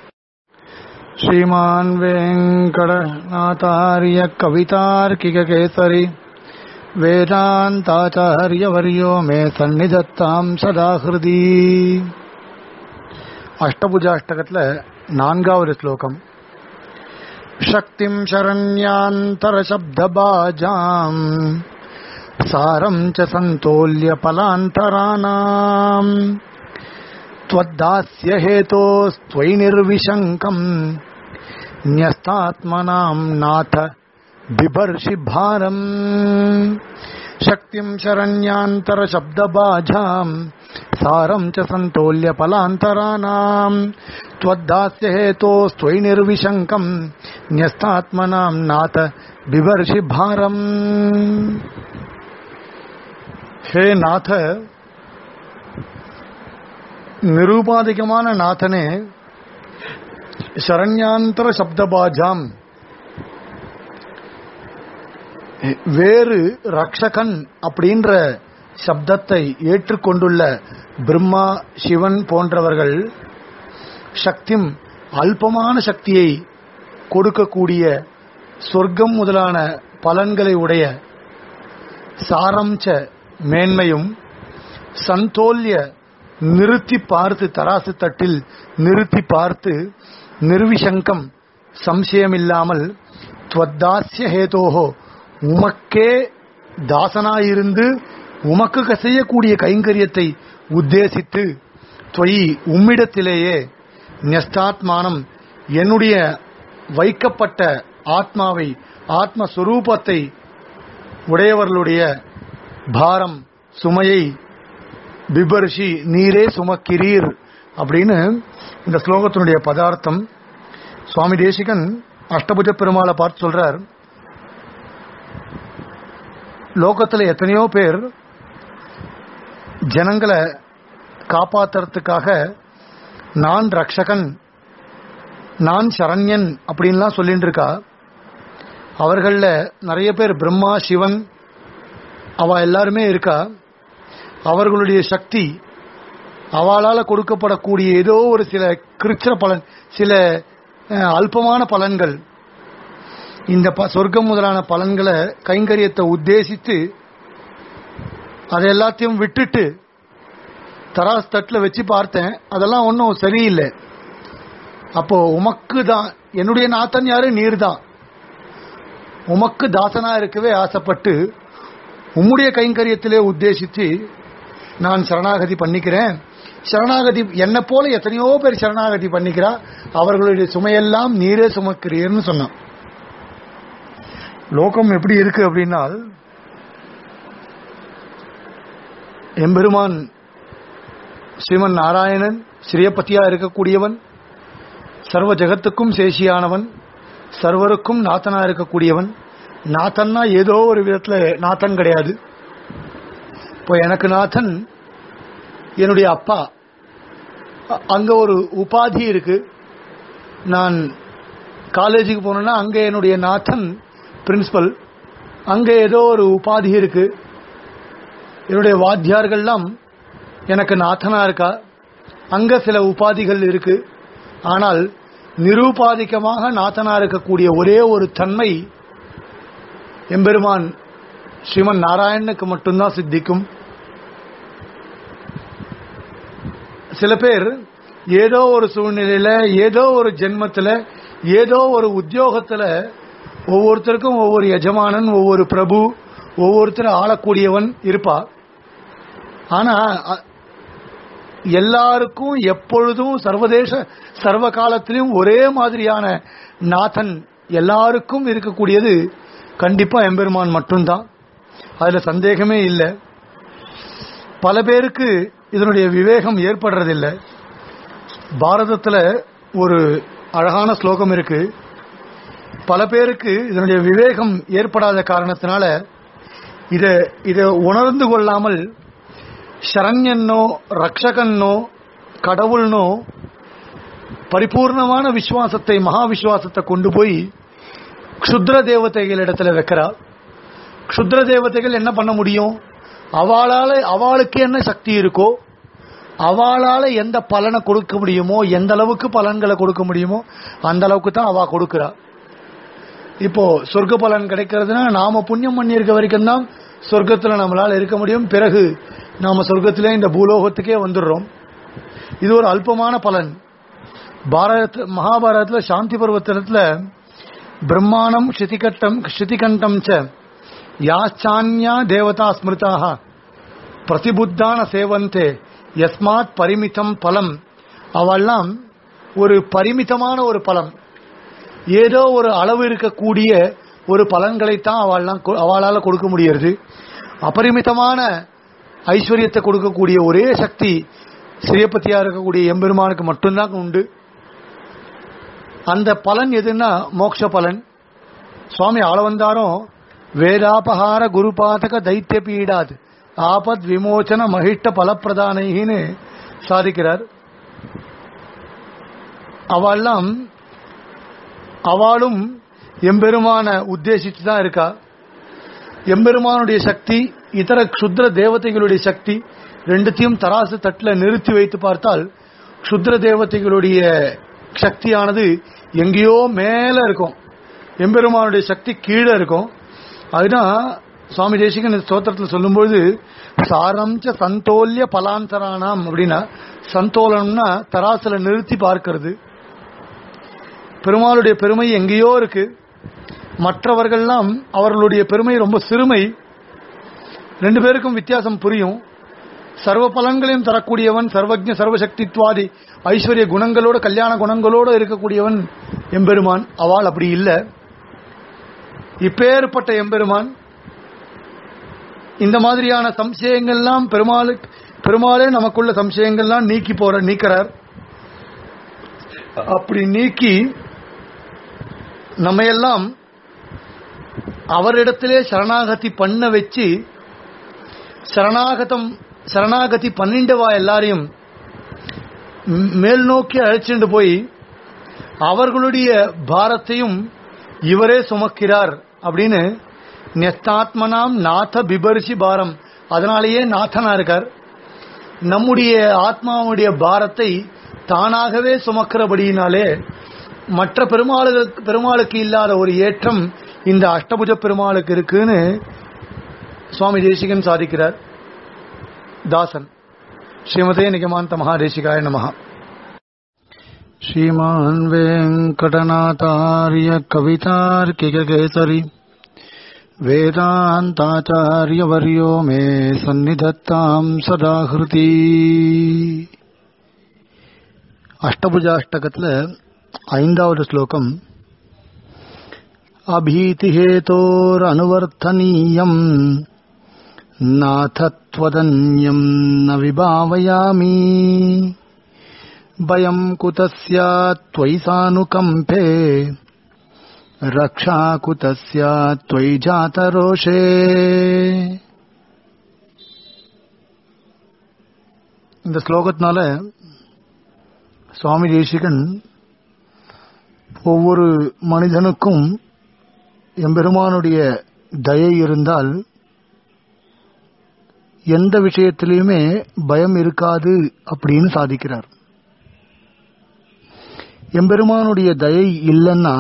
श्रीमान् वेङ्कटनाथार्य कवितार्किककेसरी वेदान्ताचार्यवर्यो मे सन्निधत्ताम् सदा हृदि அஷ்டபுஜாஷ்டகத்துல நான்காவது ஸ்லோகம் சக்திம் சரண்யாந்தரசப்தபாஜாம் சாரம் ச சந்தோல்ய பலாந்தராணாம் त्वद्दास्य हेतोस्त्वयि निर्विशङ्कम् न्यस्तात्मनाम् नाथ बिभर्षि भारम् शक्तिम् शरण्यान्तरशब्दबाझाम् सारम् च सन्तोल्य पलान्तराणाम् त्वद्दास्य हेतोस्त्वयि निर्विशङ्कम् न्यस्तात्मनाम् नाथ बिभर्षि भारम् हे नाथ நிரூபாதிகமான நாதனே சரண்யாந்தர சப்தபாஜாம் வேறு ரக்ஷகன் அப்படின்ற சப்தத்தை ஏற்றுக்கொண்டுள்ள பிரம்மா சிவன் போன்றவர்கள் சக்திம் அல்பமான சக்தியை கொடுக்கக்கூடிய சொர்க்கம் முதலான பலன்களை உடைய சாரம்ச மேன்மையும் சந்தோல்ய நிறுத்தி பார்த்து தராசு தட்டில் நிறுத்தி பார்த்து நிர்விசங்கம் சம்சயமில்லாமல் துவத்தாசிய ஹேதோஹோ உமக்கே தாசனாயிருந்து உமக்கு செய்யக்கூடிய கைங்கரியத்தை உத்தேசித்து தொயி உம்மிடத்திலேயே நெஸ்தாத்மானம் என்னுடைய வைக்கப்பட்ட ஆத்மாவை ஆத்மஸ்வரூபத்தை உடையவர்களுடைய பாரம் சுமையை பிபர்ஷி நீரே சுமக்கிறீர் அப்படின்னு இந்த ஸ்லோகத்தினுடைய பதார்த்தம் சுவாமி தேசிகன் அஷ்டபுஜ பெருமாளை பார்த்து சொல்றார் லோகத்துல எத்தனையோ பேர் ஜனங்களை காப்பாத்துறதுக்காக நான் ரக்ஷகன் நான் சரண்யன் அப்படின்லாம் சொல்லிட்டு இருக்கா அவர்கள நிறைய பேர் பிரம்மா சிவன் அவ எல்லாருமே இருக்கா அவர்களுடைய சக்தி அவளால கொடுக்கப்படக்கூடிய ஏதோ ஒரு சில கிருச்ச பலன் சில அஹ், அல்பமான பலன்கள் இந்த ப- சொர்க்கம் முதலான பலன்களை கைங்கரியத்தை உத்தேசித்து அதை எல்லாத்தையும் விட்டுட்டு தராஸ் தட்டில் வச்சு பார்த்தேன் அதெல்லாம் ஒன்றும் சரியில்லை அப்போ உமக்கு தான் என்னுடைய நாத்தன் யாரு நீர் தான் உமக்கு தாசனா இருக்கவே ஆசைப்பட்டு உம்முடைய கைங்கரியத்திலே உத்தேசித்து நான் சரணாகதி பண்ணிக்கிறேன் சரணாகதி என்னை போல எத்தனையோ பேர் சரணாகதி பண்ணிக்கிறா அவர்களுடைய சுமையெல்லாம் நீரே சுமக்கிறீர்னு சொன்னான் லோகம் எப்படி இருக்கு அப்படின்னா எம்பெருமான் ஸ்ரீமன் நாராயணன் ஸ்ரீயபதியா இருக்கக்கூடியவன் சர்வ ஜெகத்துக்கும் சேஷியானவன் சர்வருக்கும் நாத்தனா இருக்கக்கூடியவன் நாத்தன்னா ஏதோ ஒரு விதத்துல நாத்தன் கிடையாது இப்போ எனக்கு நாதன் என்னுடைய அப்பா அ- அங்க ஒரு உபாதி இருக்கு நான் காலேஜுக்கு போனேன்னா அங்க என்னுடைய நாதன் பிரின்சிபல் அங்க ஏதோ ஒரு உபாதி இருக்கு என்னுடைய வாத்தியார்கள்லாம் எனக்கு நாதனா இருக்கா அங்க சில உபாதிகள் இருக்கு ஆனால் நிரூபாதிக்கமாக நாதனா இருக்கக்கூடிய ஒரே ஒரு தன்மை எம்பெருமான் ஸ்ரீமன் நாராயணனுக்கு மட்டும்தான் சித்திக்கும் சில பேர் ஏதோ ஒரு சூழ்நிலையில ஏதோ ஒரு ஜென்மத்துல ஏதோ ஒரு உத்தியோகத்துல ஒவ்வொருத்தருக்கும் ஒவ்வொரு எஜமானன் ஒவ்வொரு பிரபு ஒவ்வொருத்தர் ஆளக்கூடியவன் இருப்பா ஆனா அ- எல்லாருக்கும் எப்பொழுதும் சர்வதேச சர்வ காலத்திலும் ஒரே மாதிரியான நாதன் எல்லாருக்கும் இருக்கக்கூடியது கண்டிப்பா எம்பெருமான் மட்டும்தான் அதுல சந்தேகமே இல்லை பல பேருக்கு இதனுடைய விவேகம் ஏற்படுறதில்லை பாரதத்துல ஒரு அழகான ஸ்லோகம் இருக்கு பல பேருக்கு இதனுடைய விவேகம் ஏற்படாத காரணத்தினால இத இத உணர்ந்து கொள்ளாமல் சரண்யன்னோ ரக்ஷகன்னோ கடவுள்னோ பரிபூர்ணமான விசுவாசத்தை மகா விசுவாசத்தை கொண்டு போய் க்ஷுத்ர தேவதைகள் இடத்துல வைக்கிறா க்ஷுத்ர தேவதைகள் என்ன பண்ண முடியும் அவளால அவளுக்கு என்ன சக்தி இருக்கோ அவளால எந்த பலனை கொடுக்க முடியுமோ எந்த அளவுக்கு பலன்களை கொடுக்க முடியுமோ அந்த அளவுக்கு தான் அவ கொடுக்கிறா இப்போ சொர்க்க பலன் கிடைக்கிறதுனா நாம புண்ணியம் பண்ணியிருக்க வரைக்கும் தான் சொர்க்கத்துல நம்மளால இருக்க முடியும் பிறகு நாம சொர்க்கத்திலே இந்த பூலோகத்துக்கே வந்துடுறோம் இது ஒரு அல்பமான பலன் பாரத மகாபாரதத்துல சாந்தி பர்வத்தினத்துல பிரம்மாணம் க்ஷிதிகட்டம் க்ஷிதிகண்டம் ச யாச்சான்யா தேவதா ஸ்மிருதாக பிரதிபுத்தான சேவந்தே யஸ்மாத் பரிமிதம் பலம் அவெல்லாம் ஒரு பரிமிதமான ஒரு பலம் ஏதோ ஒரு அளவு இருக்கக்கூடிய ஒரு பலன்களைத்தான் அவள்லாம் கொ- அவளால கொடுக்க முடியறது அபரிமிதமான ஐஸ்வர்யத்தை கொடுக்கக்கூடிய ஒரே சக்தி ஸ்ரீபதியா இருக்கக்கூடிய எம்பெருமானுக்கு மட்டும்தான் உண்டு அந்த பலன் எதுன்னா மோட்ச பலன் சுவாமி ஆளவந்தாரும் வேதாபகார குருபாதக தைத்திய பீடாத் ஆபத் விமோச்சன மகிஷ்ட பலப்பிரதானைன்னு சாதிக்கிறார் அவெல்லாம் அவளும் எம்பெருமான உத்தேசித்து தான் இருக்கா எம்பெருமானுடைய சக்தி இதர க்ஷுத்ர தேவதைகளுடைய சக்தி ரெண்டுத்தையும் தராசு தட்டில் நிறுத்தி வைத்து பார்த்தால் க்ஷுத்ர தேவதைகளுடைய சக்தியானது எங்கேயோ மேல இருக்கும் எம்பெருமானுடைய சக்தி கீழே இருக்கும் அதுதான் சுவாமி தேசிகன் இந்த ஸ்தோத்திரத்தில் சொல்லும்போது சாரம்ச சந்தோல்ய பலாந்தரானாம் அப்படின்னா சந்தோலனம்னா தராசுல நிறுத்தி பார்க்கிறது பெருமாளுடைய பெருமை எங்கேயோ இருக்கு மற்றவர்கள்லாம் அவர்களுடைய பெருமை ரொம்ப சிறுமை ரெண்டு பேருக்கும் வித்தியாசம் புரியும் சர்வ பலன்களையும் தரக்கூடியவன் சர்வஜ சர்வசக்தித்வாதி ஐஸ்வர்ய குணங்களோட கல்யாண குணங்களோட இருக்கக்கூடியவன் எம்பெருமான் அவள் அப்படி இல்லை இப்பேற்பட்ட எம்பெருமான் இந்த மாதிரியான சம்சயங்கள்லாம் பெருமாளுக்கு பெருமாளே நமக்குள்ள சம்சயங்கள்லாம் நீக்கி போற நீக்கிறார் அப்படி நீக்கி நம்மையெல்லாம் அவரிடத்திலே சரணாகதி பண்ண வச்சு சரணாகதம் சரணாகதி பண்ணிண்டவா எல்லாரையும் ம்- மேல் நோக்கி அழைச்சிட்டு போய் அவர்களுடைய பாரத்தையும் இவரே சுமக்கிறார் அப்படின்னு நெஸ்தாத்மனாம் நாத பிபரிசி பாரம் அதனாலேயே நாதனா இருக்கார் நம்முடைய ஆத்மாவுடைய பாரத்தை தானாகவே சுமக்கிறபடியினாலே மற்ற பெருமாளுக்கு பெருமாளுக்கு இல்லாத ஒரு ஏற்றம் இந்த அஷ்டபுஜ பெருமாளுக்கு இருக்குன்னு சுவாமி தேசிகன் சாதிக்கிறார் தாசன் ஸ்ரீமதே நிகமாந்த மகாதேசிகாய நமஹா श्रीमान् वेङ्कटनाथार्य कवितार्किककेसरि वेदान्ताचार्यवर्यो मे सन्निधत्ताम् सदा हृति அஷ்டபுஜாஷ்டகத்துல ஐந்தாவது ஸ்லோகம் அபீதிஹேதோர் அனுவர்த்தனீயம் நாதத்வதன்யம் ந விபாவயாமி பயம் குதஸ்யாத் त्वयि सानुकम्पे रक्षा कुतस्यात् त्वयि जातरोषे இந்த ஸ்லோகத்தினால சுவாமி தேசிகன் ஒவ்வொரு மனிதனுக்கும் எம்பெருமானுடைய தயை இருந்தால் எந்த விஷயத்திலையுமே பயம் இருக்காது அப்படின்னு சாதிக்கிறார் எம்பெருமானுடைய தயை இல்லைன்னா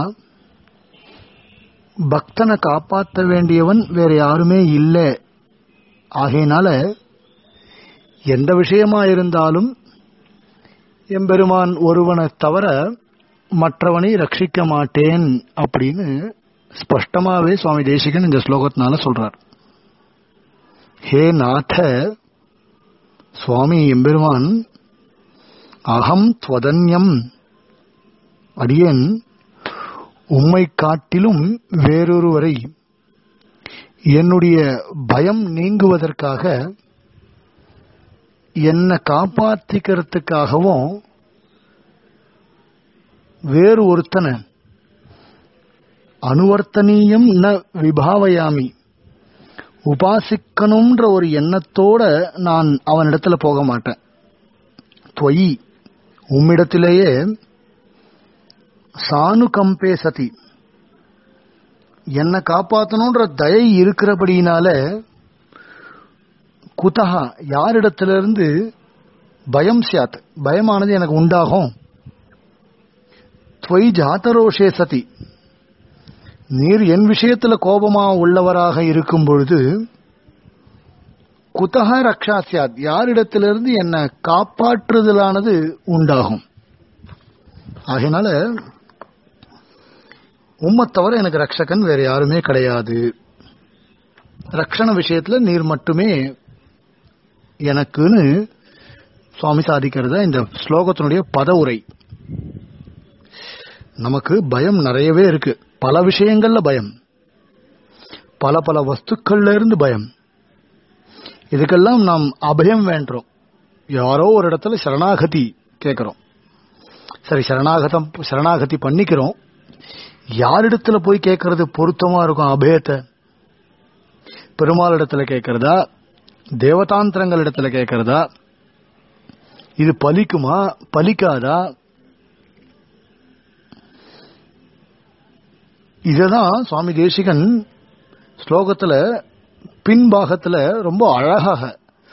பக்தனை காப்பாற்ற வேண்டியவன் வேற யாருமே இல்லை ஆகையினால எந்த விஷயமா இருந்தாலும் எம்பெருமான் ஒருவனை தவிர மற்றவனை ரட்சிக்க மாட்டேன் அப்படின்னு ஸ்பஷ்டமாவே சுவாமி தேசிகன் இந்த ஸ்லோகத்தினால சொல்றார் ஹே நாத சுவாமி எம்பெருமான் அகம் துவதன்யம் அடியேன் உம்மை காட்டிலும் வேறொருவரை என்னுடைய பயம் நீங்குவதற்காக என்னை காப்பாற்றிக்கிறதுக்காகவும் வேறு ஒருத்தனை அனுவர்த்தனீயம் ந விபாவயாமி உபாசிக்கணும்ன்ற ஒரு எண்ணத்தோட நான் அவனிடத்துல போக மாட்டேன் தொயி உம்மிடத்திலேயே சானுகம்பே சதி என்னை காப்பாற்றணுன்ற தயை இருக்கிறபடியினால குதகா யாரிடத்திலிருந்து பயம் சியாத் பயமானது எனக்கு உண்டாகும் துவை ஜாத்தரோஷே சதி நீர் என் விஷயத்துல கோபமா உள்ளவராக இருக்கும் பொழுது குத்தக ரக்ஷா சியாத் யாரிடத்திலிருந்து என்னை காப்பாற்றுதலானது உண்டாகும் ஆகையினால உம்மை தவிர எனக்கு ரக்ஷகன் வேற யாருமே கிடையாது ரக்ஷண விஷயத்துல நீர் மட்டுமே எனக்குன்னு சுவாமி சாதிக்கிறத இந்த ஸ்லோகத்தினுடைய பத உரை நமக்கு பயம் நிறையவே இருக்கு பல விஷயங்கள்ல பயம் பல பல வஸ்துக்கள்ல இருந்து பயம் இதுக்கெல்லாம் நாம் அபயம் வேண்டுறோம் யாரோ ஒரு இடத்துல சரணாகதி கேட்கிறோம் சரி சரணாகதம் சரணாகதி பண்ணிக்கிறோம் யாரிடத்துல போய் கேட்கறது பொருத்தமா இருக்கும் அபயத்தை பெருமாள் இடத்துல கேட்கறதா தேவதாந்திரங்கள் இடத்துல கேட்கறதா இது பலிக்குமா பலிக்காதா இததான் சுவாமி தேசிகன் ஸ்லோகத்துல பின்பாகத்துல ரொம்ப அழகாக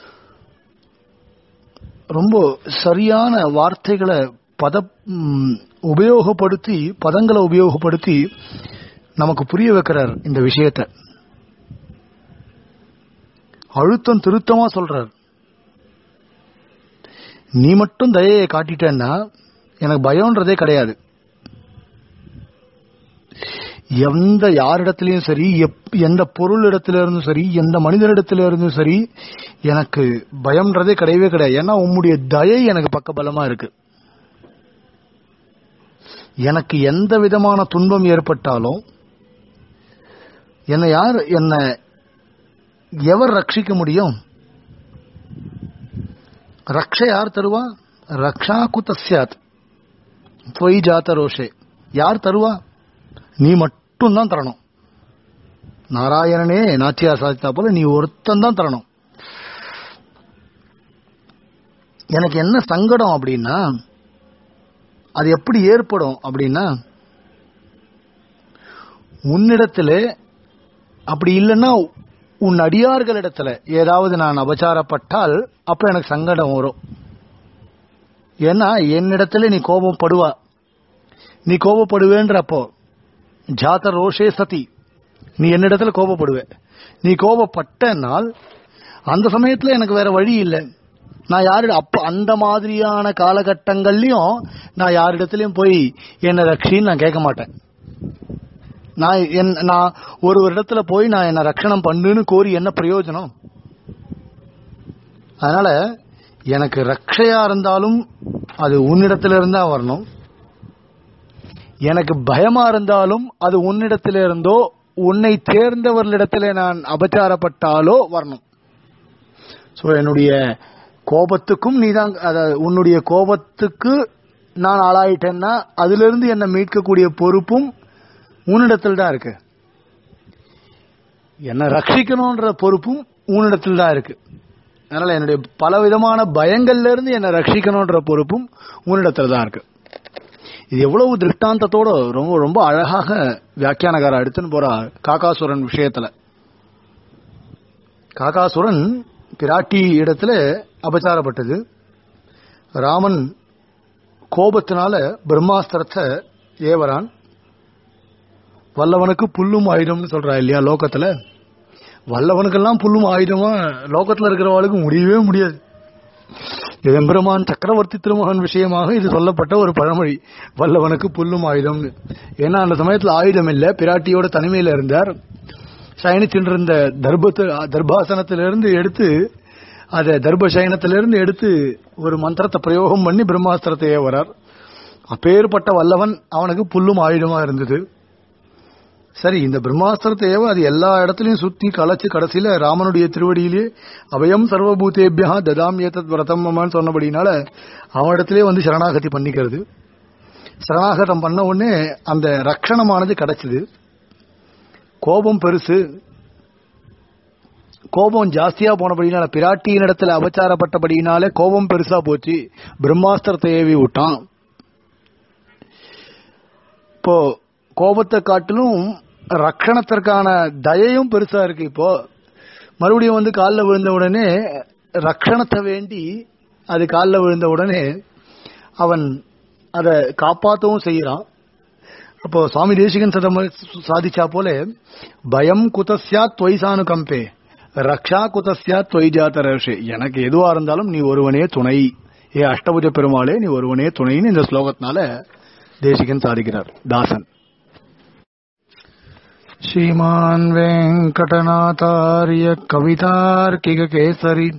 ரொம்ப சரியான வார்த்தைகளை பத ம், உபயோகப்படுத்தி பதங்களை உபயோகப்படுத்தி நமக்கு புரிய வைக்கிறார் இந்த விஷயத்தை அழுத்தம் திருத்தமா சொல்றார் நீ மட்டும் தயையை காட்டிட்டேன்னா எனக்கு பயம்ன்றதே கிடையாது எந்த யாரிடத்திலையும் சரி எப்- எந்த பொருள் இடத்துல இருந்தும் சரி எந்த மனிதனிடத்துல இருந்தும் சரி எனக்கு பயம்ன்றதே கிடையவே கிடையாது ஏன்னா உம்முடைய தயை எனக்கு பக்கபலமா இருக்கு எனக்கு எந்த விதமான துன்பம் ஏற்பட்டாலும் என்னை யார் என்னை எவர் ரட்சிக்க முடியும் ரக்ஷ யார் தருவா ரக்ஷா குதஸ்யாத் தொய் ஜாத்த ரோஷே யார் தருவா நீ மட்டும் தான் தரணும் நாராயணனே நாச்சியார் சாதித்தா போல நீ ஒருத்தன் தான் தரணும் எனக்கு என்ன சங்கடம் அப்படின்னா அது எப்படி ஏற்படும் அப்படின்னா உன்னிடத்திலே அப்படி இல்லைன்னா உன் அடியார்களிடத்துல ஏதாவது நான் அபச்சாரப்பட்டால் அப்ப எனக்கு சங்கடம் வரும் ஏன்னா என்னிடத்துல நீ கோபப்படுவா நீ கோபப்படுவேன்றப்போ ஜாத ரோஷே சதி நீ என்னிடத்துல கோபப்படுவ நீ கோபப்பட்டனால் அந்த சமயத்துல எனக்கு வேற வழி இல்லை நான் யாரு அப்ப அந்த மாதிரியான காலகட்டங்கள்லயும் நான் யாரிடத்துலயும் போய் என்ன ரட்சின்னு நான் கேட்க மாட்டேன் நான் என் நான் ஒரு இடத்துல போய் நான் என்ன ரட்சணம் பண்ணுன்னு கோரி என்ன பிரயோஜனம் அதனால எனக்கு ரட்சையா இருந்தாலும் அது உன்னிடத்துல இருந்தா வரணும் எனக்கு பயமா இருந்தாலும் அது உன்னிடத்தில இருந்தோ உன்னை தேர்ந்தவர்களிடத்துல நான் அபச்சாரப்பட்டாலோ வரணும் சோ என்னுடைய கோபத்துக்கும் நீதான் அதாவது உன்னுடைய கோபத்துக்கு நான் ஆளாயிட்டேன்னா அதுல இருந்து என்னை மீட்கக்கூடிய பொறுப்பும் உன்னிடத்தில் தான் இருக்கு என்னை ரட்சிக்கணும்ன்ற பொறுப்பும் உன்னிடத்தில் தான் இருக்கு அதனால என்னுடைய பல விதமான பயங்கள்ல இருந்து என்னை ரட்சிக்கணும்ன்ற பொறுப்பும் உன்னிடத்தில் தான் இருக்கு இது எவ்வளவு திருஷ்டாந்தத்தோட ரொம்ப ரொம்ப அழகாக வியாக்கியானகார எடுத்துன்னு போறா காகாசுரன் விஷயத்துல காகாசுரன் பிராட்டி இடத்துல அபச்சாரப்பட்டது ராமன் கோபத்தினால பிரம்மாஸ்திரத்தை ஏவரான் வல்லவனுக்கு புல்லும் ஆயுதம்னு சொல்றா இல்லையா லோகத்துல வல்லவனுக்கெல்லாம் புல்லும் ஆயுதமா லோகத்துல இருக்கிறவளுக்கு முடியவே முடியாது இது எம்பெருமான் சக்கரவர்த்தி திருமகன் விஷயமாக இது சொல்லப்பட்ட ஒரு பழமொழி வல்லவனுக்கு புல்லும் ஆயுதம்னு ஏன்னா அந்த சமயத்துல ஆயுதம் இல்ல பிராட்டியோட தனிமையில இருந்தார் சயனிச்சுட்டு இருந்த தர்பத்து தர்பாசனத்திலிருந்து எடுத்து அதை தர்ப சயனத்திலிருந்து எடுத்து ஒரு மந்திரத்தை பிரயோகம் பண்ணி பிரம்மாஸ்திரத்தை ஏவரார் அப்பேற்பட்ட வல்லவன் அவனுக்கு புல்லும் ஆயுதமா இருந்தது சரி இந்த பிரம்மாஸ்திரத்தை ஏவ அது எல்லா இடத்துலயும் சுத்தி களைச்சு கடைசியில ராமனுடைய திருவடியிலே அபயம் சர்வபூதேபியா ததாம் ஏதத் விரதம் மமான்னு சொன்னபடினால அவனிடத்திலே வந்து சரணாகதி பண்ணிக்கிறது சரணாகதம் பண்ண உடனே அந்த ரக்ஷணமானது கிடைச்சது கோபம் பெருசு கோபம் ஜாஸ்தியா போனபடினால பிராட்டியின் இடத்துல அபச்சாரப்பட்டபடினாலே கோபம் பெருசா போச்சு பிரம்மாஸ்திரத்தை ஏவி விட்டான் இப்போ கோபத்தை காட்டிலும் ரக்ஷணத்திற்கான தயையும் பெருசா இருக்கு இப்போ மறுபடியும் வந்து காலில் விழுந்த உடனே ரக்ஷணத்தை வேண்டி அது காலில் விழுந்த உடனே அவன் அதை காப்பாற்றவும் செய்யறான் அப்போ சுவாமி தேசிகன் சதம் சாதிச்சா போல பயம் குதஸ்யா தொய்சானு கம்பே ரக்ஷா குதஸ்யா தொய் ஜாத்தரஷே எனக்கு எதுவா இருந்தாலும் நீ ஒருவனே துணை ஏ அஷ்டபுஜ பெருமாளே நீ ஒருவனே துணைன்னு இந்த ஸ்லோகத்தினால தேசிகன் சாதிக்கிறார் தாசன் श्रीमान् वेङ्कटनाथार्य कवितार्किककेसरि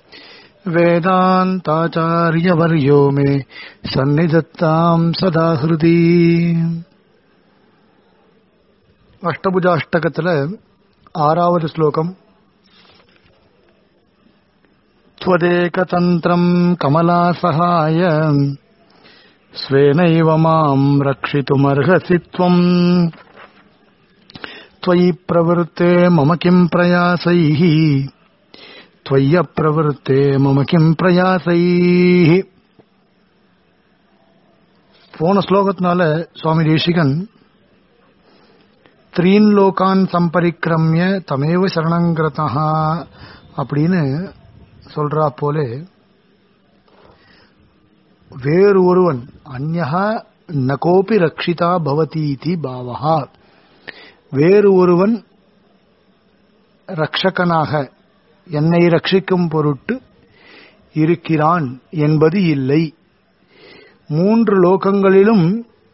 वेदान्ताचार्यवर्यो मे सन्निधत्ताम् सदा हृदि அஷ்டபுஜாஷ்டகத்துல ஆறாவது ஸ்லோகம் त्वदेकतन्त्रम् कमलासहाय स्वेनैव माम् रक्षितुमर्हसि त्वम् त्वयि प्रवृत्ते मम किम् प्रयासैः त्वय्यप्रवृत्ते मम किम् प्रयासैः போன ஸ்லோகத்தினால சுவாமி தேசிகன் த்ரீன் லோகான் சம்பரிக்கிரமிய தமேவ சரணங்கிரதா அப்படின்னு சொல்றா போலே வேறு ஒருவன் அந்நகா நகோபி ரக்ஷிதா பவதி இதி பாவகா வேறு ஒருவன் ரக்ஷகனாக என்னை ரட்சிக்கும் பொருட்டு இருக்கிறான் என்பது இல்லை மூன்று லோகங்களிலும்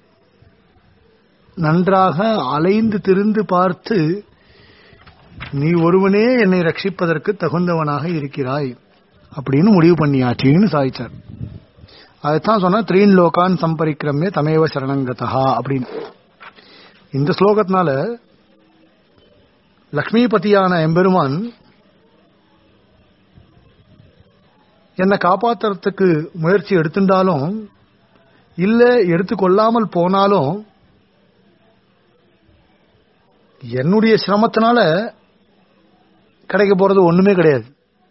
நன்றாக அலைந்து திரிந்து பார்த்து நீ ஒருவனே என்னை ரட்சிப்பதற்கு தகுந்தவனாக இருக்கிறாய் அப்படின்னு முடிவு பண்ணியாச்சின்னு சாதிச்சார் அதுதான் சொன்னா த்ரீன் லோகான் சம்பரிக்கிரமே தமேவ சரணங்கதா அப்படின்னு இந்த ஸ்லோகத்தினால லக்ஷ்மிபதியான எம்பெருமான் என்னை காப்பாத்துறதுக்கு முயற்சி எடுத்துட்டாலும் இல்ல எடுத்துக்கொள்ளாமல் போனாலும் என்னுடைய சிரமத்தினால கிடைக்க போறது ஒண்ணுமே கிடையாது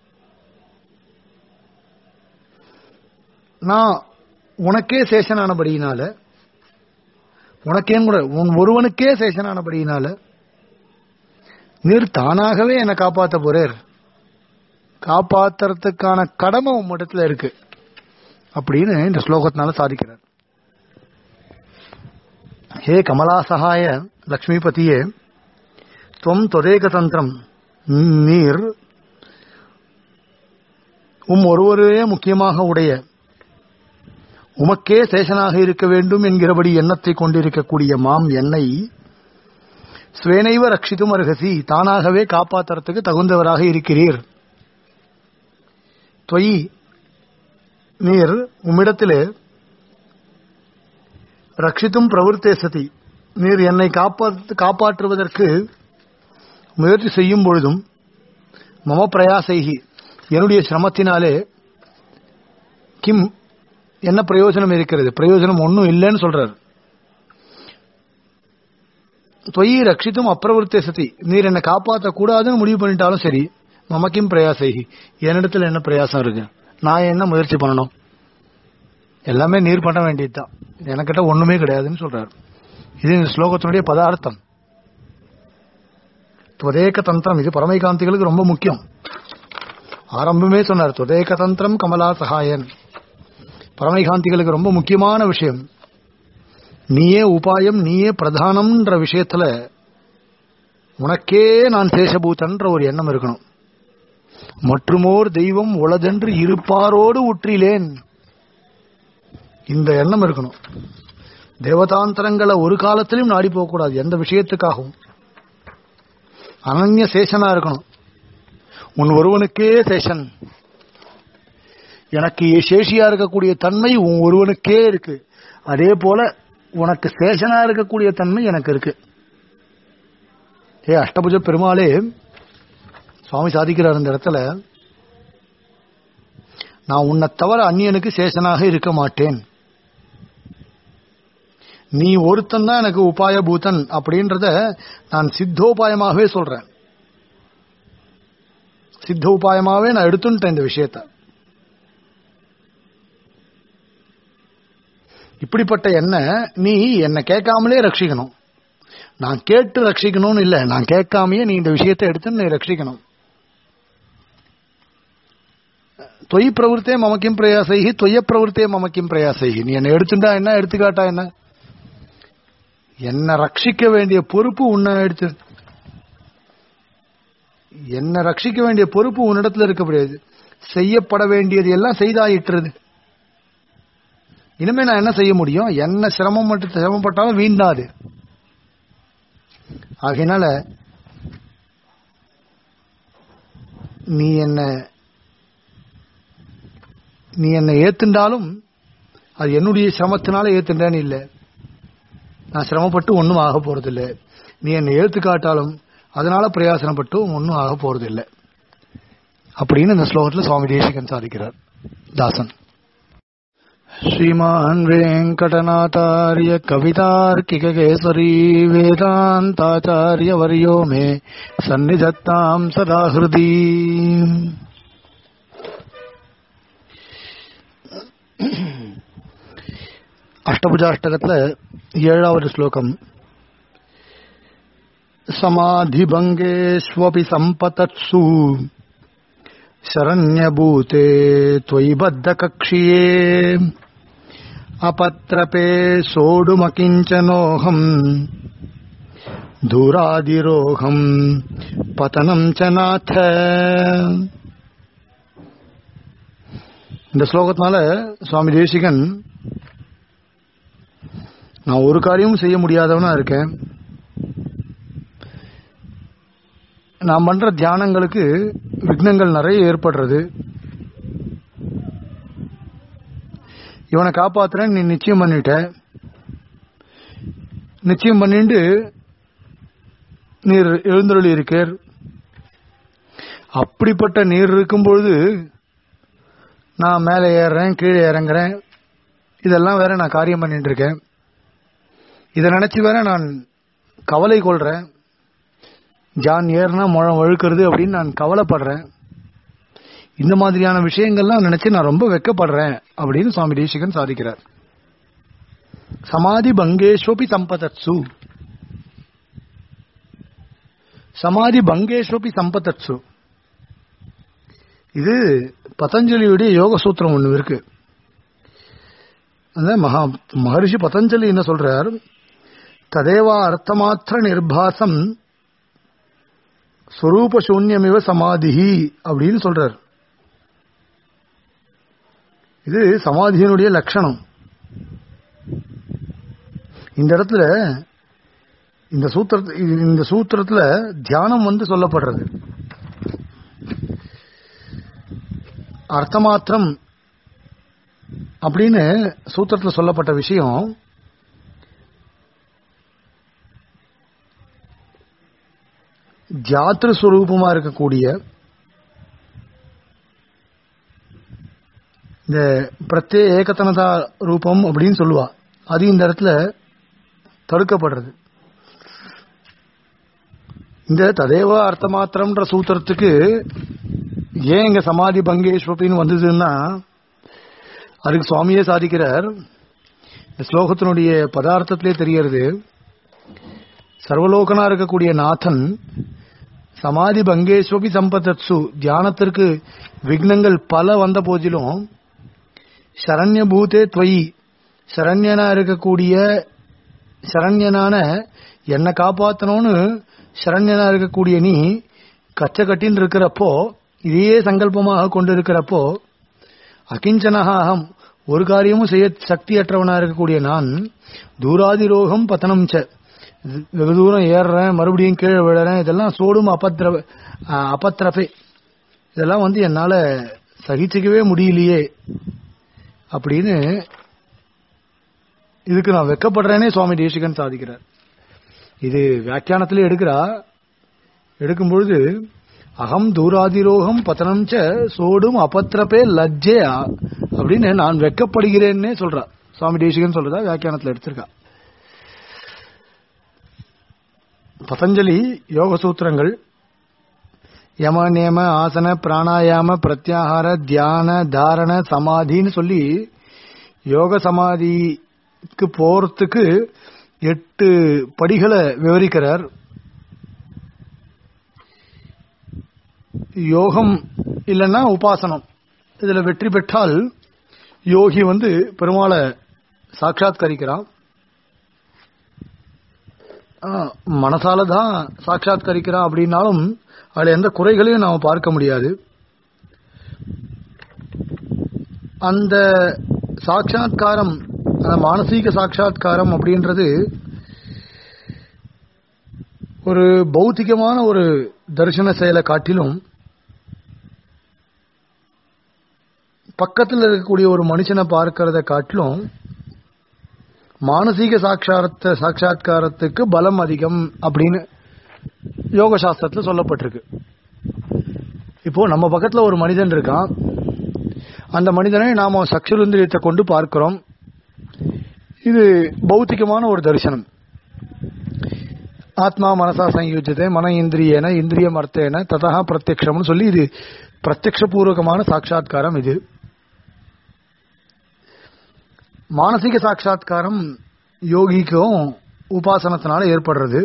நான் உனக்கே சேஷனானபடியினால உனக்கே கூட உன் ஒருவனுக்கே சேஷனானபடியினால நீர் தானாகவே என்னை காப்பாத்த போறேர் காப்பாத்துறதுக்கான கடமை உன் இடத்துல இருக்கு அப்படின்னு இந்த ஸ்லோகத்தினால சாதிக்கிறார் ஹே கமலாசகாய லக்ஷ்மிபதியே துவம் தொதேகதந்திரம் நீர் உம் ஒருவரே முக்கியமாக உடைய உமக்கே சேஷனாக இருக்க வேண்டும் என்கிறபடி எண்ணத்தை கொண்டிருக்கக்கூடிய மாம் என்னை ஸ்வேனைவ ரட்சித்தும் அருகசி தானாகவே காப்பாத்துறதுக்கு தகுந்தவராக இருக்கிறீர் தொய் நீர் உம்மிடத்திலே ரட்சித்தும் பிரவருத்தே சதி நீர் என்னை காப்பாற்றுவதற்கு முயற்சி செய்யும் பொழுதும் மம பிரயாசைகி என்னுடைய சிரமத்தினாலே கிம் என்ன பிரயோஜனம் இருக்கிறது பிரயோஜனம் ஒன்றும் இல்லைன்னு சொல்றார் தொய் ரட்சித்தும் அப்பிரவருத்தே சதி நீர் என்னை காப்பாற்ற கூடாதுன்னு முடிவு பண்ணிட்டாலும் சரி மமக்கிம் பிரயாசைகி என்னிடத்துல என்ன பிரயாசம் இருக்கு நான் என்ன முயற்சி பண்ணணும் எல்லாமே நீர் பண்ண வேண்டியதுதான் எனக்கிட்ட ஒண்ணுமே கிடையாதுன்னு சொல்றாரு இது இந்த ஸ்லோகத்தினுடைய பதார்த்தம் துவதேக தந்திரம் இது பரமைகாந்திகளுக்கு ரொம்ப முக்கியம் ஆரம்பமே சொன்னார் துவதேக தந்திரம் கமலா சகாயன் பரமைகாந்திகளுக்கு ரொம்ப முக்கியமான விஷயம் நீயே உபாயம் நீயே பிரதானம்ன்ற விஷயத்துல உனக்கே நான் சேஷபூதன்ற ஒரு எண்ணம் இருக்கணும் மற்றுமோர் தெய்வம் உளதென்று இருப்பாரோடு உற்றிலேன் இந்த எண்ணம் இருக்கணும் தேவதாந்தரங்களை ஒரு காலத்திலும் நாடி போகக்கூடாது எந்த விஷயத்துக்காகவும் அனன்ய சேஷனா இருக்கணும் உன் ஒருவனுக்கே சேஷன் எனக்கு சேஷியா இருக்கக்கூடிய தன்மை உன் ஒருவனுக்கே இருக்கு அதே போல உனக்கு சேஷனா இருக்கக்கூடிய தன்மை எனக்கு இருக்கு ஏ அஷ்டபுஜ பெருமாளே சுவாமி சாதிக்கிறார் இந்த இடத்துல நான் உன்னை தவிர அந்நியனுக்கு சேஷனாக இருக்க மாட்டேன் நீ ஒருத்தன் தான் எனக்கு உபாய பூதன் அப்படின்றத நான் சித்தோபாயமாகவே சொல்றேன் சித்த உபாயமாவே நான் எடுத்துட்டேன் இந்த விஷயத்த இப்படிப்பட்ட என்ன நீ என்ன கேட்காமலே ரட்சிக்கணும் நான் கேட்டு ரட்சிக்கணும்னு இல்ல நான் கேட்காமயே நீ இந்த விஷயத்தை எடுத்து நீ ரட்சிக்கணும் தொய் பிரவருத்தே மமக்கிம் பிரயாசைகி தொய்ய பிரவருத்தே மமக்கிம் பிரயாசைகி நீ என்ன எடுத்துட்டா என்ன எடுத்துக்காட்டா என்ன என்ன ரட்சிக்க வேண்டிய பொறுப்பு உன்னை எடுத்து என்ன ரட்சிக்க வேண்டிய பொறுப்பு உன்னிடத்துல இருக்க முடியாது செய்யப்பட வேண்டியது எல்லாம் செய்தாயிட்டுறது இனிமே நான் என்ன செய்ய முடியும் என்ன சிரமம் மட்டும் சிரமப்பட்டாலும் வீண்டாது ஆகையினால நீ என்ன நீ என்னை ஏத்துண்டாலும் அது என்னுடைய சிரமத்தினால ஏத்துண்டேன்னு இல்லை நான் சிரமப்பட்டு ஒன்றும் ஆக போறதில்லை நீ என்னை ஏத்து காட்டாலும் அதனால பிரயாசனப்பட்டும் ஒன்றும் ஆக போறதில்லை அப்படின்னு இந்த ஸ்லோகத்தில் சுவாமி தேசிகன் சாதிக்கிறார் தாசன் श्रीमान् वेङ्कटनाथार्य कवितार्किककेसरी वेदान्ताचार्यवर्यो मे सन्निधत्ताम् सदा हृदि அஷ்டபுஜாஷ்டகத்துல ஏழாவது ஸ்லோகம் சமாதிபங்கேஷ்வபி சம்பதத்சு शरण्यभूते त्वयि बद्धकक्ष्ये अपत्रपे सोढुमकिञ्चनोऽहम् दूरादिरोहम् पतनम् च नाथ இந்த ஸ்லோகத்தினால சுவாமி தேசிகன் நான் ஒரு காரியமும் செய்ய முடியாதவனா இருக்கேன் நான் பண்ற தியானங்களுக்கு விக்னங்கள் நிறைய ஏற்படுறது இவனை காப்பாத்துறேன் நீ நிச்சயம் பண்ணிட்ட நிச்சயம் பண்ணிட்டு நீர் எழுந்தருளி இருக்கேர் அப்படிப்பட்ட நீர் இருக்கும்பொழுது நான் மேலே ஏறுறேன் கீழே இறங்குறேன் இதெல்லாம் வேற நான் காரியம் பண்ணிட்டு இருக்கேன் இதை நினைச்சு வேற நான் கவலை கொள்றேன் ஜான் ஏறுனா முழம் வழுக்கிறது அப்படின்னு நான் கவலைப்படுறேன் இந்த மாதிரியான விஷயங்கள்லாம் நினைச்சு நான் ரொம்ப வெக்கப்படுறேன் அப்படின்னு சுவாமி தேசிகன் சாதிக்கிறார் சமாதி பங்கேஸ்வபி சம்பதத்சு சமாதி பங்கேஸ்வபி சம்பதத்சு இது பதஞ்சலியுடைய யோக சூத்திரம் ஒன்று இருக்கு அந்த மகா மகரிஷி பதஞ்சலி என்ன சொல்றார் ததேவா அர்த்தமாத்திர நிர்பாசம் ஸ்வரூப சூன்யமிவ சமாதிஹி அப்படின்னு சொல்றார் இது சமாதியினுடைய லட்சணம் இந்த இடத்துல இந்த சூத்திர இந்த சூத்திரத்துல தியானம் வந்து சொல்லப்படுறது அர்த்தமாத்திரம் அப்படின்னு சூத்திரத்தில் சொல்லப்பட்ட விஷயம் ஜாத்திர சுரூபமா இருக்கக்கூடிய இந்த பிரத்யே ஏகத்தனதா ரூபம் அப்படின்னு சொல்லுவா அது இந்த இடத்துல தடுக்கப்படுறது இந்த ததேவ அர்த்தமாத்திரம்ன்ற சூத்திரத்துக்கு ஏன் இங்க சமாதி பங்கேஸ்வப்பின்னு வந்ததுன்னா அதுக்கு சுவாமியே சாதிக்கிறார் இந்த ஸ்லோகத்தினுடைய பதார்த்தத்திலே தெரியறது சர்வலோகனா இருக்கக்கூடிய நாதன் சமாதி பங்கேஸ்வபி சம்பதத்சு தியானத்திற்கு விக்னங்கள் பல வந்த போதிலும் சரண்ய பூதே துவயி சரண்யனா இருக்கக்கூடிய சரண்யனான என்னை காப்பாத்தணும்னு சரண்யனா இருக்கக்கூடிய நீ கச்ச கட்டின்னு இருக்கிறப்போ இதையே சங்கல்பமாக கொண்டு இருக்கிறப்போ அகிஞ்சனகாகம் ஒரு காரியமும் செய்ய சக்தியற்றவனா இருக்கக்கூடிய நான் தூராதிரோகம் பத்தனம் ச வெகு தூரம் ஏறுறேன் மறுபடியும் கீழே விழுறேன் இதெல்லாம் சோடும் அபத்திர அபத்திரபே இதெல்லாம் வந்து என்னால சகிச்சுக்கவே முடியலையே அப்படின்னு இதுக்கு நான் வெக்கப்படுறேனே சுவாமி தேசிகன் சாதிக்கிறார் இது வியாக்கியானத்திலே எடுக்கிறா எடுக்கும் பொழுது அகம் தூராதிரோகம் பத்தனம் ச சோடும் அபத்திரப்பே லஜ்ஜே அப்படின்னு நான் வெக்கப்படுகிறேன்னே சொல்றா சுவாமி தேசிகன் சொல்றதா வியாக்கியானத்தில் எடுத்திருக்கா பதஞ்சலி யோக சூத்திரங்கள் யம நேம ஆசன பிராணாயாம பிரத்யாகார தியான தாரண சமாதின்னு சொல்லி யோக சமாதிக்கு போறதுக்கு எட்டு படிகளை விவரிக்கிறார் யோகம் இல்லைன்னா உபாசனம் இதுல வெற்றி பெற்றால் யோகி வந்து பெருமாளை சாட்சாத்கரிக்கிறான் மனசால தான் சாட்சாத்கரிக்கிறான் அப்படின்னாலும் அதுல எந்த குறைகளையும் நாம பார்க்க முடியாது அந்த சாட்சாத்காரம் அந்த மானசீக சாட்சாத்காரம் அப்படின்றது ஒரு பௌத்திகமான ஒரு தரிசன செயலை காட்டிலும் பக்கத்தில் இருக்கக்கூடிய ஒரு மனுஷனை பார்க்கறத காட்டிலும் மானசீக சாட்சாரத்த சாட்சாத்காரத்துக்கு பலம் அதிகம் அப்படின்னு யோக சாஸ்திரத்தில் சொல்லப்பட்டிருக்கு இப்போ நம்ம பக்கத்துல ஒரு மனிதன் இருக்கான் அந்த மனிதனை நாம சக்ஷுரந்திரியத்தை கொண்டு பார்க்கிறோம் இது பௌத்திகமான ஒரு தரிசனம் ஆத்மா மனசா சயுஜத்தை மன இந்திரியன இந்திரியம் அர்த்தேன ததா பிரத்யக்ஷம்னு சொல்லி இது பிரத்யக்ஷபூர்வகமான சாட்சாத்காரம் இது மானசீக சாட்சாத்காரம் யோகிக்கும் உபாசனத்தினால ஏற்படுறது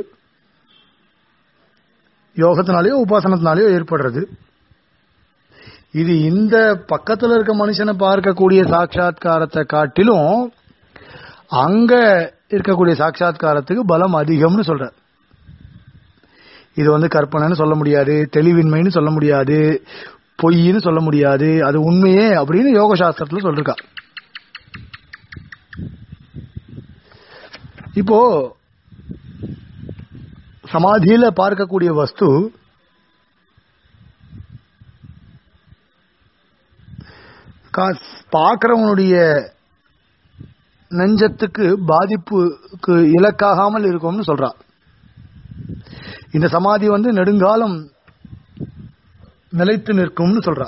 யோகத்தினாலேயோ உபாசனத்தினாலேயோ ஏற்படுறது இது இந்த பக்கத்துல இருக்க மனுஷனை பார்க்கக்கூடிய சாட்சாத்காரத்தை காட்டிலும் அங்க இருக்கக்கூடிய சாட்சாத்காரத்துக்கு பலம் அதிகம்னு சொல்ற இது வந்து கற்பனைன்னு சொல்ல முடியாது தெளிவின்மைன்னு சொல்ல முடியாது பொய்ன்னு சொல்ல முடியாது அது உண்மையே அப்படின்னு யோக சாஸ்திரத்துல சொல்லிருக்கா இப்போ சமாதியில பார்க்கக்கூடிய வஸ்து பார்க்கிறவனுடைய நெஞ்சத்துக்கு பாதிப்புக்கு இலக்காகாமல் இருக்கும்னு சொல்றா இந்த சமாதி வந்து நெடுங்காலம் நிலைத்து நிற்கும்னு சொல்றா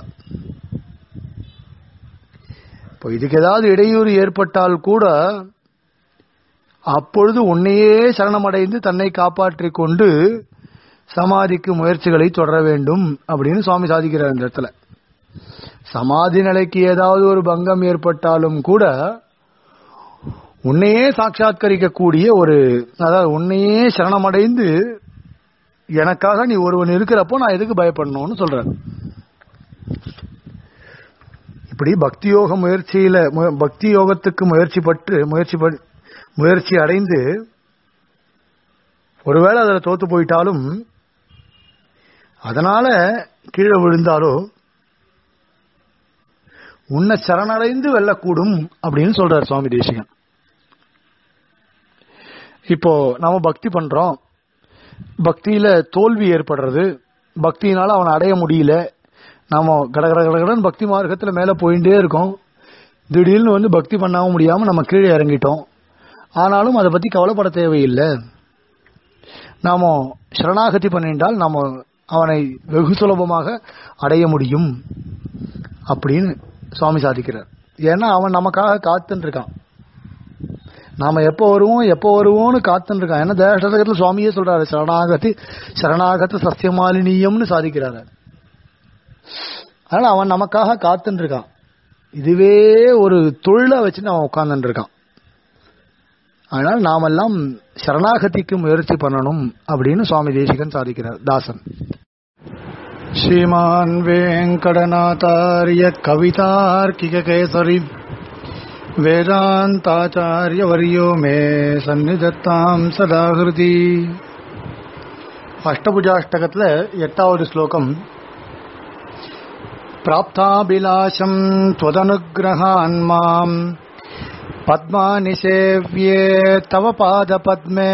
இப்போ இதுக்கு ஏதாவது இடையூறு ஏற்பட்டால் கூட அப்பொழுது உன்னையே சரணமடைந்து தன்னை காப்பாற்றிக் கொண்டு சமாதிக்கு முயற்சிகளை தொடர வேண்டும் அப்படின்னு சுவாமி சாதிக்கிறார் இந்த இடத்துல சமாதி நிலைக்கு ஏதாவது ஒரு பங்கம் ஏற்பட்டாலும் கூட உன்னையே சாட்சாத்கரிக்கக்கூடிய ஒரு அதாவது உன்னையே சரணமடைந்து எனக்காக நீ ஒருவன் இருக்கிறப்போ நான் எதுக்கு பயப்படணும்னு சொல்றாரு இப்படி பக்தி யோக முயற்சியில பக்தி யோகத்துக்கு முயற்சி பட்டு முயற்சி முயற்சி அடைந்து ஒருவேளை அதில் தோத்து போயிட்டாலும் அதனால கீழே விழுந்தாலோ உன்னை சரணடைந்து வெல்லக்கூடும் அப்படின்னு சொல்றார் சுவாமி தேசிகன் இப்போ நாம பக்தி பண்றோம் பக்தியில தோல்வி ஏற்படுறது பக்தியினால அவனை அடைய முடியல நாம கடகட கடகடன் பக்தி மார்க்கத்துல மேல போயிட்டே இருக்கோம் திடீர்னு வந்து பக்தி பண்ணாம முடியாம நம்ம கீழே இறங்கிட்டோம் ஆனாலும் அதை பத்தி கவலைப்பட தேவையில்லை நாம சரணாகதி பண்ணிட்டால் நாம அவனை வெகு சுலபமாக அடைய முடியும் அப்படின்னு சுவாமி சாதிக்கிறார் ஏன்னா அவன் நமக்காக காத்துன்னு இருக்கான் நாம எப்போ வருவோம் எப்போ வருவோம்னு காத்துன்னு இருக்கான் ஏன்னா தேசத்துல சுவாமியே சொல்றாரு சரணாகதி சரணாகத சத்தியமாலினியம்னு சாதிக்கிறாரு அதனால அவன் நமக்காக காத்துன்னு இருக்கான் இதுவே ஒரு தொழிலா வச்சுன்னு அவன் உட்கார்ந்துட்டு இருக்கான் அதனால் நாமெல்லாம் சரணாகதிக்கு முயற்சி பண்ணணும் அப்படின்னு சுவாமி தேசிகன் சாதிக்கிறார் தாசன் ஸ்ரீமான் வேங்கடநாதாரிய கவிதார்க்கிக கேசரி வேதாந்தாச்சாரியவரியோ மே சந்நிதத்தாம் சதாகிருதி அஷ்டபுஜாஷ்டகத்துல எட்டாவது ஸ்லோகம் பிராப்தாபிலாஷம் त्वदनुग्रहान् माम् पद्मानि सेव्ये तव पादपद्मे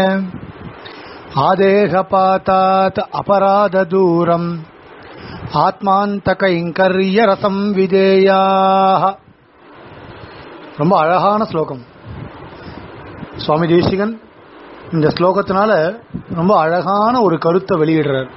आदेहपातात् अपराधदूरम् ஆத்மாந்தகைங்கரியரசம் விதேயாக ரொம்ப அழகான ஸ்லோகம் சுவாமி தேசிகன் இந்த ஸ்லோகத்தினால ரொம்ப அழகான ஒரு கருத்தை வெளியிடுறார்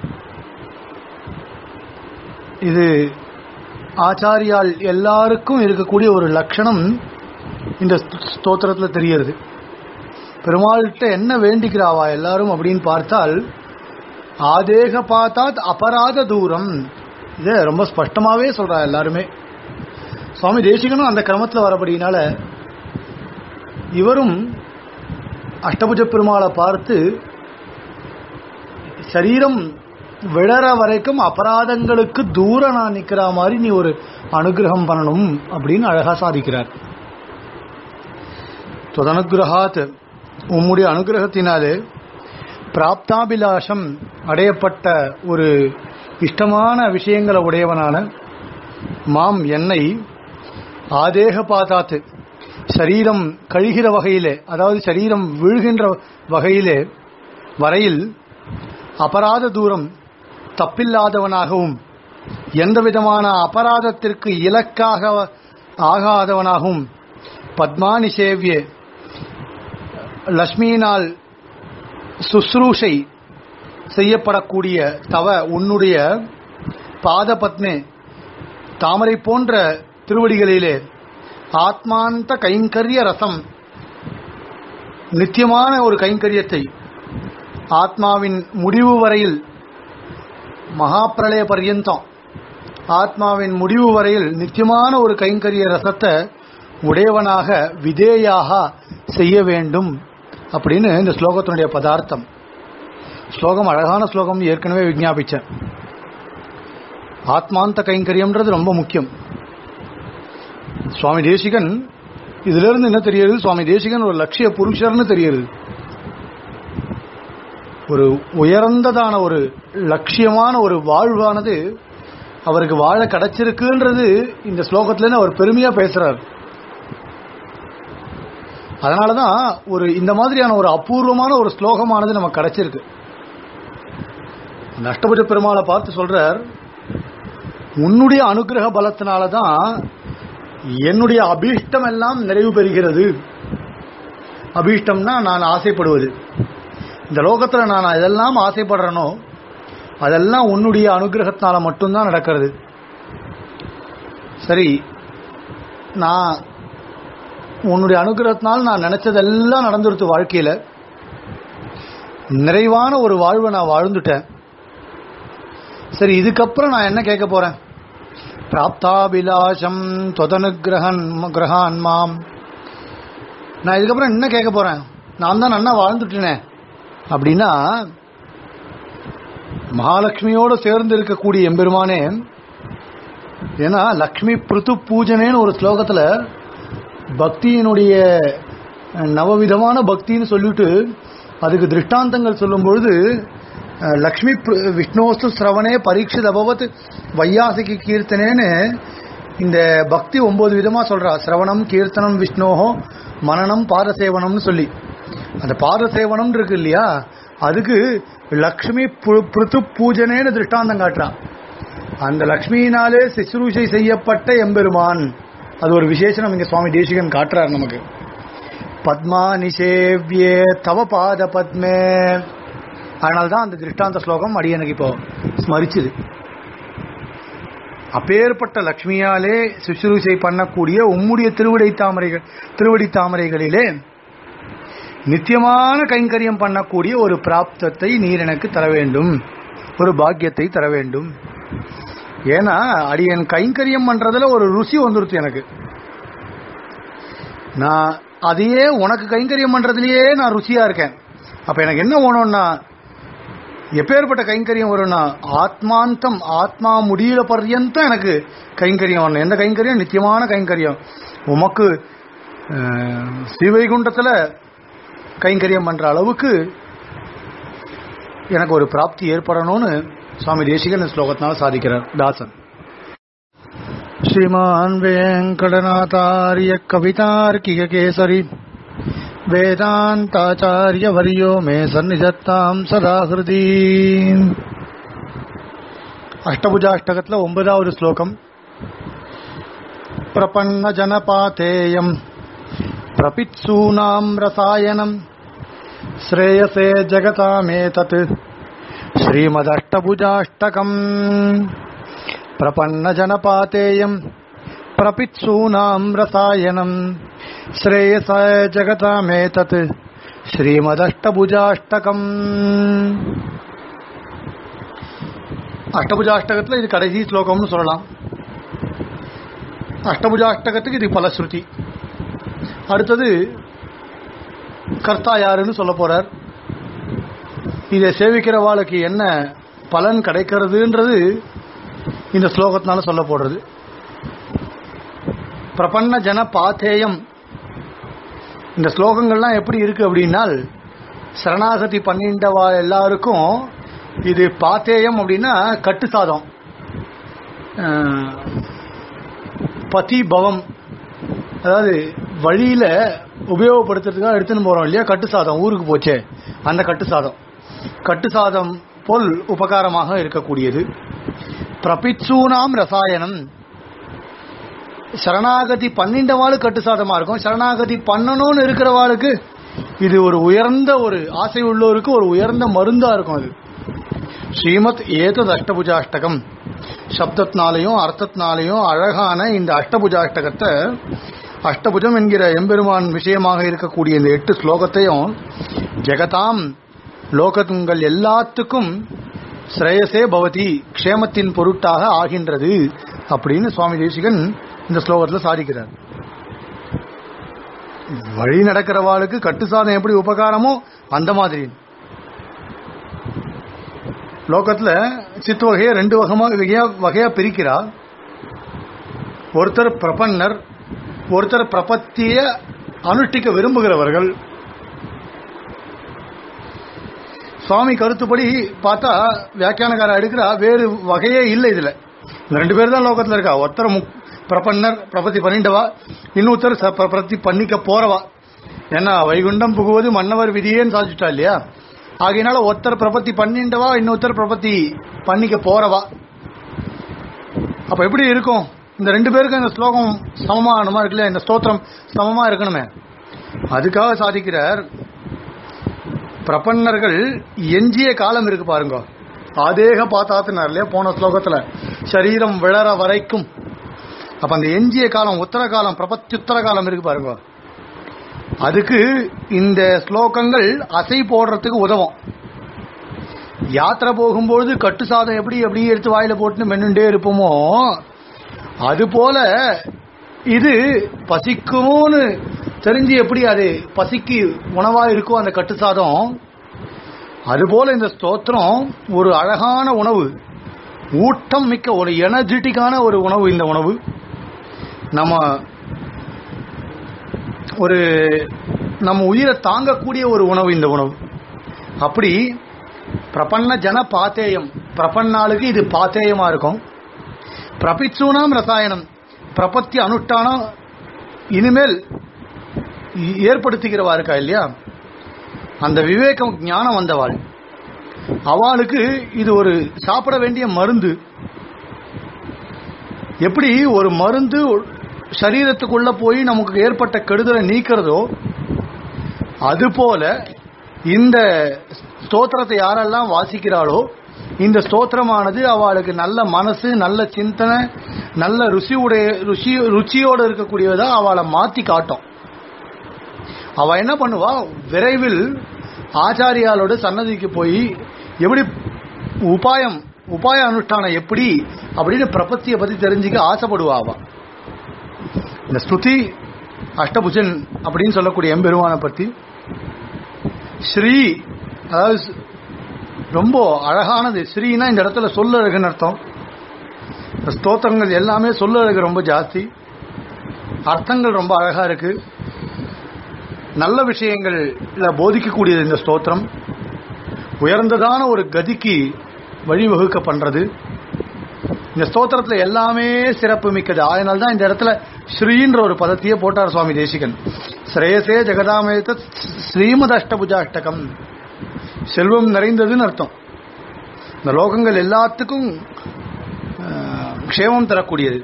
இது ஆச்சாரியால் எல்லாருக்கும் இருக்கக்கூடிய ஒரு லட்சணம் இந்த ஸ்தோத்திரத்தில் தெரிகிறது பெருமாள்கிட்ட என்ன வேண்டிக்கிறாவா எல்லாரும் அப்படின்னு பார்த்தால் ஆதேக பார்த்தாத் அபராத தூரம் இதை ரொம்ப ஸ்பஷ்டமாவே சொல்றா எல்லாருமே சுவாமி தேசிகனும் அந்த கிரமத்தில் வரபடினால இவரும் அஷ்டபுஜ பெருமாளை பார்த்து சரீரம் விழற வரைக்கும் அபராதங்களுக்கு தூர நான் நிக்கிற மாதிரி நீ ஒரு அனுகிரகம் பண்ணணும் அப்படின்னு அழகா சாதிக்கிறார் தொதனுகிரகாத் உம்முடைய அனுகிரகத்தினாலே பிராப்தாபிலாஷம் அடையப்பட்ட ஒரு இஷ்டமான விஷயங்களை உடையவனான மாம் என்னை ஆதேக பாதாத்து சரீரம் கழிகிற வகையிலே அதாவது சரீரம் விழுகின்ற வகையிலே வரையில் அபராத தூரம் தப்பில்லாதவனாகவும் எந்த விதமான அபராதத்திற்கு இலக்காக ஆகாதவனாகவும் பத்மானி சேவிய லக்ஷ்மியினால் சுஸ்ரூஷை செய்யப்படக்கூடிய தவ உன்னுடைய பாத பத்மே தாமரை போன்ற திருவடிகளிலே ஆத்மாந்த கைங்கரிய ரசம் நித்தியமான ஒரு கைங்கரியத்தை ஆத்மாவின் முடிவு வரையில் மகாப்பிரளய பர்யந்தம் ஆத்மாவின் முடிவு வரையில் நித்தியமான ஒரு கைங்கரிய ரசத்தை உடையவனாக விதேயாக செய்ய வேண்டும் அப்படின்னு இந்த ஸ்லோகத்தினுடைய பதார்த்தம் ஸ்லோகம் அழகான ஸ்லோகம் ஏற்கனவே விஞ்ஞாபிச்சேன் ஆத்மாந்த கைங்கரியம்ன்றது ரொம்ப முக்கியம் சுவாமி தேசிகன் இதுல இருந்து என்ன தெரியுது சுவாமி தேசிகன் ஒரு லட்சிய புருஷர்னு தெரியுது ஒரு உயர்ந்ததான ஒரு லட்சியமான ஒரு வாழ்வானது அவருக்கு வாழ கிடைச்சிருக்குன்றது இந்த ஸ்லோகத்துல அவர் பெருமையா பேசுறார் அதனாலதான் ஒரு இந்த மாதிரியான ஒரு அபூர்வமான ஒரு ஸ்லோகமானது நமக்கு கிடைச்சிருக்கு அந்த அஷ்டபுஜ பெருமாளை பார்த்து சொல்றார் உன்னுடைய அனுகிரக பலத்தினாலதான் என்னுடைய அபீஷ்டம் எல்லாம் நிறைவு பெறுகிறது அபீஷ்டம்னா நான் ஆசைப்படுவது இந்த லோகத்துல நான் எதெல்லாம் ஆசைப்படுறேனோ அதெல்லாம் உன்னுடைய அனுகிரகத்தினால மட்டும்தான் நடக்கிறது சரி நான் உன்னுடைய அனுகிரகத்தினால் நான் நினைச்சதெல்லாம் நடந்துருத்து வாழ்க்கையில நிறைவான ஒரு வாழ்வை நான் வாழ்ந்துட்டேன் சரி இதுக்கப்புறம் நான் என்ன கேட்க போறேன் பிராப்தாபிலாஷம் தொதனுகிரகன் கிரகான் மாம் நான் இதுக்கப்புறம் என்ன கேட்க போறேன் நான் தான் நன்னா வாழ்ந்துட்டேனே அப்படின்னா மகாலட்சுமியோடு சேர்ந்து இருக்கக்கூடிய எம்பெருமானே ஏன்னா லக்ஷ்மி பிருத்து பூஜனேன்னு ஒரு ஸ்லோகத்துல பக்தியினுடைய நவவிதமான பக்தின்னு சொல்லிட்டு அதுக்கு திருஷ்டாந்தங்கள் சொல்லும்பொழுது அஹ், லக்ஷ்மி பிர- விஷ்ணோஸ்து சிரவணே பரீட்சித் அபவத் வையாசிகி கீர்த்தனேன்னு இந்த பக்தி ஒன்பது விதமா சொல்றா சிரவணம் கீர்த்தனம் விஷ்ணோஹோ மனனம் பாதசேவனம்னு சொல்லி அந்த பாதசேவனம் இருக்கு இல்லையா அதுக்கு லக்ஷ்மி பு- பிருத்து பூஜனேன்னு திருஷ்டாந்தம் காட்டுறான் அந்த லக்ஷ்மியினாலே சிசுரூஷை செய்யப்பட்ட எம்பெருமான் அது ஒரு விசேஷனம் இங்க சுவாமி தேசிகன் காட்டுறார் நமக்கு பத்மா நிஷேவ்யே தவ பாத பத்மே அதனால்தான் அந்த திருஷ்டாந்த ஸ்லோகம் அடியனுக்கு இப்போ ஸ்மரிச்சுது அப்பேற்பட்ட லக்ஷ்மியாலே சுசுரூஷை பண்ணக்கூடிய உம்முடைய திருவடி தாமரைகள் திருவடி தாமரைகளிலே நித்தியமான கைங்கரியம் பண்ணக்கூடிய ஒரு பிராப்தத்தை நீர் எனக்கு தர வேண்டும் ஒரு பாக்கியத்தை தர வேண்டும் ஏன்னா அடியன் கைங்கரியம் பண்றதுல ஒரு ருசி வந்துருச்சு எனக்கு நான் அதையே உனக்கு கைங்கரியம் பண்றதுலயே நான் ருசியா இருக்கேன் அப்ப எனக்கு என்ன வேணும்னா எப்பேற்பட்ட கைங்கரியம் வரும்னா ஆத்மாந்தம் ஆத்மா முடியிற பர்யந்தம் எனக்கு கைங்கரியம் வரணும் எந்த கைங்கரியம் நித்தியமான கைங்கரியம் உமக்கு அஹ், ஸ்ரீவைகுண்டத்துல கைங்கரியம் பண்ற அளவுக்கு எனக்கு ஒரு பிராப்தி ஏற்படணும்னு சுவாமி தேசிகன் இந்த ஸ்லோகத்தினால சாதிக்கிறார் தாசன் श्रीमान् वेङ्कटनाथार्य कवितार्किककेसरी वेदान्ताचार्यवर्यो मे सन्निधत्ताम् सदा हृदि அஷ்டபுஜாஷ்டகத்துல ஒன்பதாவது ஸ்லோகம் பிரபன்ன ஜனபாதேயம் பிரபித்சூனாம் ரசாயனம் ஸ்ரேயசே ஜகதாமேதத் ஸ்ரீமதஷ்டபுஜாஷ்டகம் प्रपन्नजनपातेयम् प्रपित्सूनाम् रसायनम् श्रेयस जगतामेतत् ஸ்ரீமதஷ்டபுஜாஷ்டகம் அஷ்டபுஜாஷ்டகத்துல இது கடைசி ஸ்லோகம்னு சொல்லலாம் அஷ்டபுஜாஷ்டகத்துக்கு இது பலஸ்ருதி அடுத்தது கர்த்தா யாருன்னு சொல்ல போறார் இதை சேவிக்கிறவாளுக்கு என்ன பலன் கிடைக்கிறதுன்றது இந்த ஸ்லோகத்தினால சொல்ல போடுறது பிரபன்ன ஜன பாத்தேயம் இந்த ஸ்லோகங்கள்லாம் எப்படி இருக்கு அப்படின்னால் சரணாகதி பண்ணிண்டவா எல்லாருக்கும் இது பாத்தேயம் அப்படின்னா கட்டு சாதம் அஹ், பதி பவம் அதாவது வழியில உபயோகப்படுத்துறதுக்காக எடுத்துன்னு போறோம் இல்லையா கட்டு சாதம் ஊருக்கு போச்சே அந்த கட்டு சாதம் கட்டு சாதம் போல் உபகாரமாக இருக்கக்கூடியது பிரபிச்சூனாம் ரசாயனம் சரணாகதி பண்ணிண்டவாளு கட்டுசாதமா இருக்கும் சரணாகதி பண்ணணும்னு இருக்கிறவாளுக்கு இது ஒரு உயர்ந்த ஒரு ஆசை உள்ளோருக்கு ஒரு உயர்ந்த மருந்தா இருக்கும் அது ஸ்ரீமத் ஏதத் அஷ்டபுஜாஷ்டகம் சப்தத்தினாலையும் அர்த்தத்தினாலையும் அழகான இந்த அஷ்டபுஜாஷ்டகத்தை அஷ்டபுஜம் என்கிற எம்பெருமான் விஷயமாக இருக்கக்கூடிய இந்த எட்டு ஸ்லோகத்தையும் ஜெகதாம் லோகத்துங்கள் எல்லாத்துக்கும் ஸ்ரேயசே பவதி க்ஷேமத்தின் பொருட்டாக ஆகின்றது அப்படின்னு சுவாமி தேசிகன் இந்த ஸ்லோகத்தில் சாதிக்கிறார் வழி நடக்கிறவாளுக்கு கட்டுசாதம் எப்படி உபகாரமோ அந்த மாதிரி லோகத்துல சித்து வகையை ரெண்டு வகமா வகையா வகையா பிரிக்கிறா ஒருத்தர் பிரபன்னர் ஒருத்தர் பிரபத்திய அனுஷ்டிக்க விரும்புகிறவர்கள் சுவாமி கருத்துப்படி பார்த்தா வியாக்கியானக்கார எடுக்கிறா வேறு வகையே இல்லை இதுல இந்த ரெண்டு பேர் தான் லோகத்துல இருக்கா ஒருத்தர் முக்- பிரபன்னர் பிரபத்தி பண்ணிட்டவா இன்னொருத்தர் ச- பிரபத்தி பண்ணிக்க போறவா ஏன்னா வைகுண்டம் புகுவது மன்னவர் விதியேன்னு சாதிச்சுட்டா இல்லையா ஆகையினால ஒருத்தர் பிரபத்தி பண்ணிண்டவா இன்னொருத்தர் பிரபத்தி பண்ணிக்க போறவா அப்ப எப்படி இருக்கும் இந்த ரெண்டு பேருக்கும் இந்த ஸ்லோகம் சமமானமா இருக்குல்ல இந்த ஸ்தோத்திரம் சமமா இருக்கணுமே அதுக்காக சாதிக்கிறார் பிரபன்னர்கள் எஞ்சிய காலம் இருக்கு பாருங்க ஆதேக பாத்தாத்தினார் இல்லையா போன ஸ்லோகத்துல சரீரம் விழற வரைக்கும் அப்ப அந்த எஞ்சிய காலம் உத்தர காலம் பிரபத்தியுத்தர காலம் இருக்கு பாருங்க அதுக்கு இந்த ஸ்லோகங்கள் அசை போடுறதுக்கு உதவும் யாத்திரை போகும்போது கட்டு சாதம் எப்படி எப்படி எடுத்து வாயில போட்டு மென்னுட்டே இருப்போமோ அது போல இது பசிக்கும்னு தெரிஞ்சு எப்படி அது பசிக்கு உணவா இருக்கோ அந்த கட்டு சாதம் அதுபோல இந்த ஸ்தோத்திரம் ஒரு அழகான உணவு ஊட்டம் மிக்க ஒரு எனர்ஜெட்டிக்கான ஒரு உணவு இந்த உணவு நம்ம ஒரு நம்ம உயிரை தாங்கக்கூடிய ஒரு உணவு இந்த உணவு அப்படி பிரபன்ன ஜன பாத்தேயம் பிரபன்னாளுக்கு இது பாத்தேயமா இருக்கும் பிரபிச்சூனாம் ரசாயனம் பிரபத்தி அனுஷ்டானம் இனிமேல் ஏற்படுத்திக்கிறவா இருக்கா இல்லையா அந்த விவேகம் ஞானம் வந்தவாள் அவளுக்கு இது ஒரு சாப்பிட வேண்டிய மருந்து எப்படி ஒரு மருந்து சரீரத்துக்குள்ள போய் நமக்கு ஏற்பட்ட கெடுதலை நீக்கிறதோ அதுபோல இந்த ஸ்தோத்திரத்தை யாரெல்லாம் வாசிக்கிறாளோ இந்த ஸ்தோத்திரமானது அவளுக்கு நல்ல மனசு நல்ல சிந்தனை நல்ல ருசி உடைய ருசி ருச்சியோடு இருக்கக்கூடியதா அவளை மாத்தி காட்டும் அவ என்ன பண்ணுவா விரைவில் ஆச்சாரியாலோட சன்னதிக்கு போய் எப்படி உபாயம் உபாய அனுஷ்டானம் எப்படி அப்படின்னு பிரபத்தியை பத்தி தெரிஞ்சுக்க ஆசைப்படுவா அவ இந்த ஸ்துதி அஷ்டபுஜன் அப்படின்னு சொல்லக்கூடிய எம்பெருமானை பத்தி ஸ்ரீ அதாவது ரொம்ப அழகானது ஸ்ரீனா இந்த இடத்துல சொல்லழகுன்னு அர்த்தம் இந்த ஸ்தோத்திரங்கள் எல்லாமே சொல்லழகு ரொம்ப ஜாஸ்தி அர்த்தங்கள் ரொம்ப அழகா இருக்கு நல்ல விஷயங்கள்ல போதிக்கக்கூடியது இந்த ஸ்தோத்திரம் உயர்ந்ததான ஒரு கதிக்கு வழிவகுக்க பண்றது இந்த ஸ்தோத்திரத்துல எல்லாமே சிறப்பு மிக்கது அதனால தான் இந்த இடத்துல ஸ்ரீன்ற ஒரு பதத்தையே போட்டார் சுவாமி தேசிகன் ஸ்ரேயசே ஜெகதாமயத்த ஸ்ரீமத் அஷ்டபுஜாஷ்டகம் செல்வம் நிறைந்ததுன்னு அர்த்தம் இந்த லோகங்கள் எல்லாத்துக்கும் அஹ், க்ஷேமம் தரக்கூடியது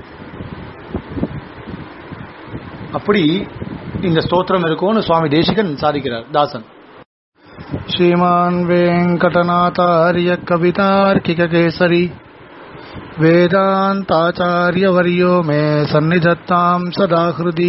அப்படி இந்த ஸ்தோத்திரம் இருக்கும்னு சுவாமி தேசிகன் சாதிக்கிறார் தாசன் श्रीमान् वेङ्कटनाथार्य कवितार्किककेसरी वेदान्ताचार्यवर्यो मे सन्निधत्ताम् सदा हृदि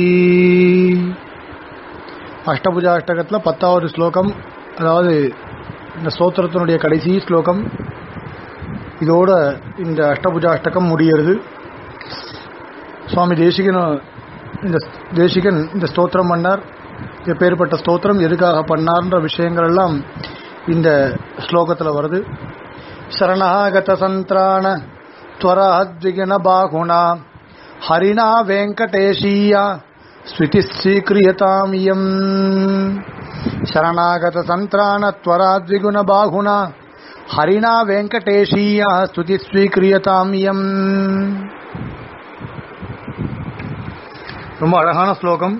அஷ்டபுஜாஷ்டகத்தில் பத்தாவது ஸ்லோகம் அதாவது இந்த ஸ்தோத்திரத்தினுடைய கடைசி ஸ்லோகம் இதோட இந்த அஷ்டபுஜாஷ்டகம் முடிகிறது சுவாமி தேசிகன் இந்த தேசிகன் இந்த ஸ்தோத்திரம் பண்ணார் எப்பேற்பட்ட ஸ்தோத்திரம் எதுக்காக பண்ணார்ன்ற விஷயங்கள் எல்லாம் இந்த ஸ்லோகத்தில் வருது சரணாகத சந்திராண त्वराद्विघ्न बाहुना हरिणा वेङ्कटेशीया स्वितिस्वीक्रियताम् इयम् शरणागतसन्त्राण त्वराद्विगुण बाहुना हरिणा वेङ्कटेशीया स्तुतिस्वीक्रियताम् इयम् ரொம்ப அழகான ஸ்லோகம்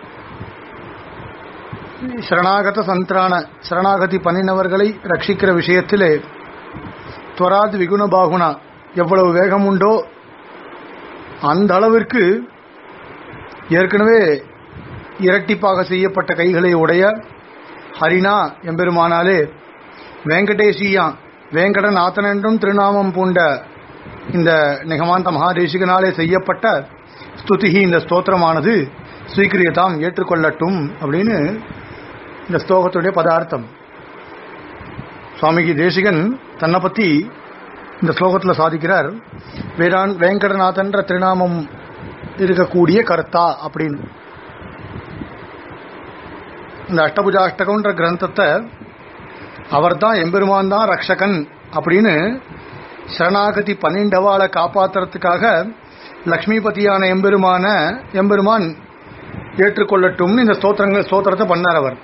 சரணாகத சந்திரான சரணாகதி பண்ணினவர்களை ரட்சிக்கிற விஷயத்திலே துவராத் விகுண பாகுனா எவ்வளவு வேகம் உண்டோ அந்த அளவிற்கு ஏற்கனவே இரட்டிப்பாக செய்யப்பட்ட கைகளை உடைய ஹரினா எம்பெருமானாலே வெங்கடேசியா வேங்கடநாதன் என்றும் திருநாமம் பூண்ட இந்த நிகமாந்த மகாதேசிகனாலே செய்யப்பட்ட ஸ்துதிகி இந்த ஸ்தோத்திரமானது ஸ்வீக்கிரியதாம் ஏற்றுக்கொள்ளட்டும் அப்படின்னு இந்த ஸ்லோகத்துடைய பதார்த்தம் சுவாமிக்கு தேசிகன் தன்னை பத்தி இந்த ஸ்லோகத்தில் சாதிக்கிறார் வேடான் வேங்கடநாதன்ற திருநாமம் இருக்கக்கூடிய கர்த்தா அப்படின்னு இந்த அஷ்டபுஜாஷ்டகம்ன்ற கிரந்தத்தை அவர் தான் எம்பெருமான் தான் ரக்ஷகன் அப்படின்னு சரணாகதி பன்னெண்டவாளை காப்பாத்துறதுக்காக லக்ஷ்மிபதியான எம்பெருமான எம்பெருமான் ஏற்றுக்கொள்ளட்டும்னு இந்த ஸ்தோத்திரங்கள் ஸ்தோத்திரத்தை பண்ணார் அவர்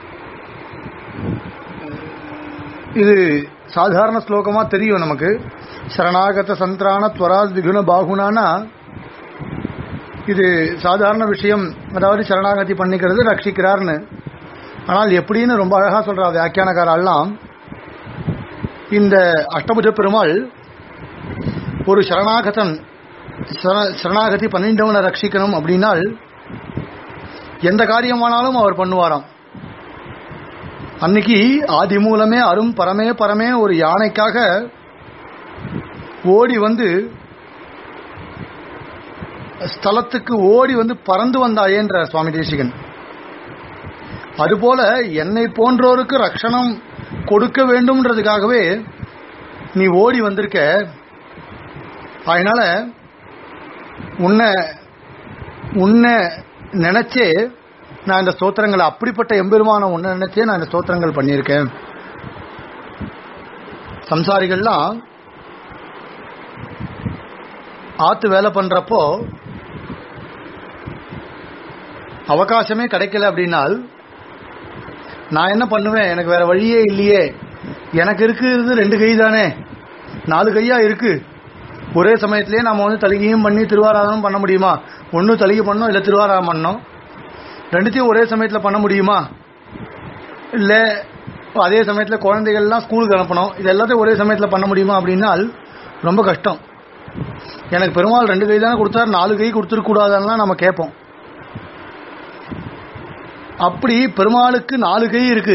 இது சாதாரண ஸ்லோகமா தெரியும் நமக்கு சரணாகத சந்திரான துவராத் விகுண பாகுனானா இது சாதாரண விஷயம் அதாவது சரணாகதி பண்ணிக்கிறது ரட்சிக்கிறார்னு ஆனால் எப்படின்னு ரொம்ப அழகா சொல்றா வியாக்கியானக்காரெல்லாம் இந்த அஷ்டபுஜ பெருமாள் ஒரு சரணாகதன் சரண- சரணாகதி பன்னெண்டவனை ரட்சிக்கணும் அப்படின்னால் எந்த காரியமானாலும் அவர் பண்ணுவாராம் அன்னைக்கு ஆதி மூலமே அரும் பரமே பரமே ஒரு யானைக்காக ஓடி வந்து ஸ்தலத்துக்கு ஓடி வந்து பறந்து வந்தாயேன்ற சுவாமி தேசிகன் அதுபோல என்னை போன்றோருக்கு ரட்சணம் கொடுக்க வேண்டும்ன்றதுக்காகவே நீ ஓடி வந்திருக்க அதனால உன்னை உன்னை நினைச்சே நான் இந்த ஸ்தோத்திரங்களை அப்படிப்பட்ட எம்பெருமான ஒன்று நினைச்சே நான் இந்த ஸ்தோத்திரங்கள் பண்ணியிருக்கேன் சம்சாரிகள்லாம் ஆத்து வேலை பண்றப்போ அவகாசமே கிடைக்கல அப்படின்னால் நான் என்ன பண்ணுவேன் எனக்கு வேற வழியே இல்லையே எனக்கு இருக்கிறது ரெண்டு கை தானே நாலு கையா இருக்கு ஒரே சமயத்திலேயே நம்ம வந்து தலிகையும் பண்ணி திருவாராதனம் பண்ண முடியுமா ஒன்று தலிகை பண்ணோம் இல்லை திருவாராதனம் பண்ணோம் ரெண்டுத்தையும் ஒரே சமயத்தில் பண்ண முடியுமா இல்லை அதே சமயத்தில் குழந்தைகள்லாம் ஸ்கூலுக்கு அனுப்பணும் இது எல்லாத்தையும் ஒரே சமயத்தில் பண்ண முடியுமா அப்படின்னால் ரொம்ப கஷ்டம் எனக்கு பெருமாள் ரெண்டு கை தானே கொடுத்தாரு நாலு கை கொடுத்துருக்கூடாதுன்னா நம்ம கேட்போம் அப்படி பெருமாளுக்கு நாலு கை இருக்கு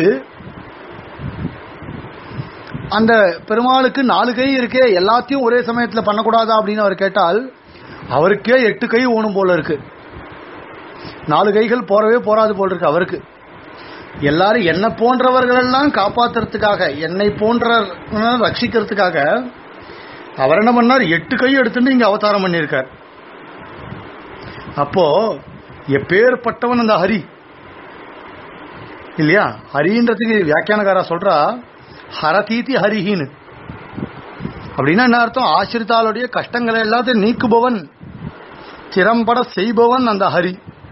அந்த பெருமாளுக்கு நாலு கை இருக்கே எல்லாத்தையும் ஒரே சமயத்துல பண்ணக்கூடாதா அப்படின்னு அவர் கேட்டால் அவருக்கே எட்டு கை ஓணும் போல இருக்கு நாலு கைகள் போறவே போறாது போல இருக்கு அவருக்கு எல்லாரும் என்ன போன்றவர்கள் எல்லாம் காப்பாத்துறதுக்காக என்னை போன்ற ரட்சிக்கிறதுக்காக அவர் என்ன பண்ணார் எட்டு கை எடுத்துட்டு இங்க அவதாரம் பண்ணியிருக்கார் அப்போ எப்பேற்பட்டவன் அந்த ஹரி இல்லையா ஹரின்றதுக்கு வியாக்கியானகாரா சொல்றா ஹரதீதி ஹரிஹின்னு அப்படின்னா என்ன அர்த்தம் ஆசிரித்தாளுடைய கஷ்டங்களை எல்லாத்தையும் நீக்குபவன் திறம்பட செய்பவன் அந்த ஹரி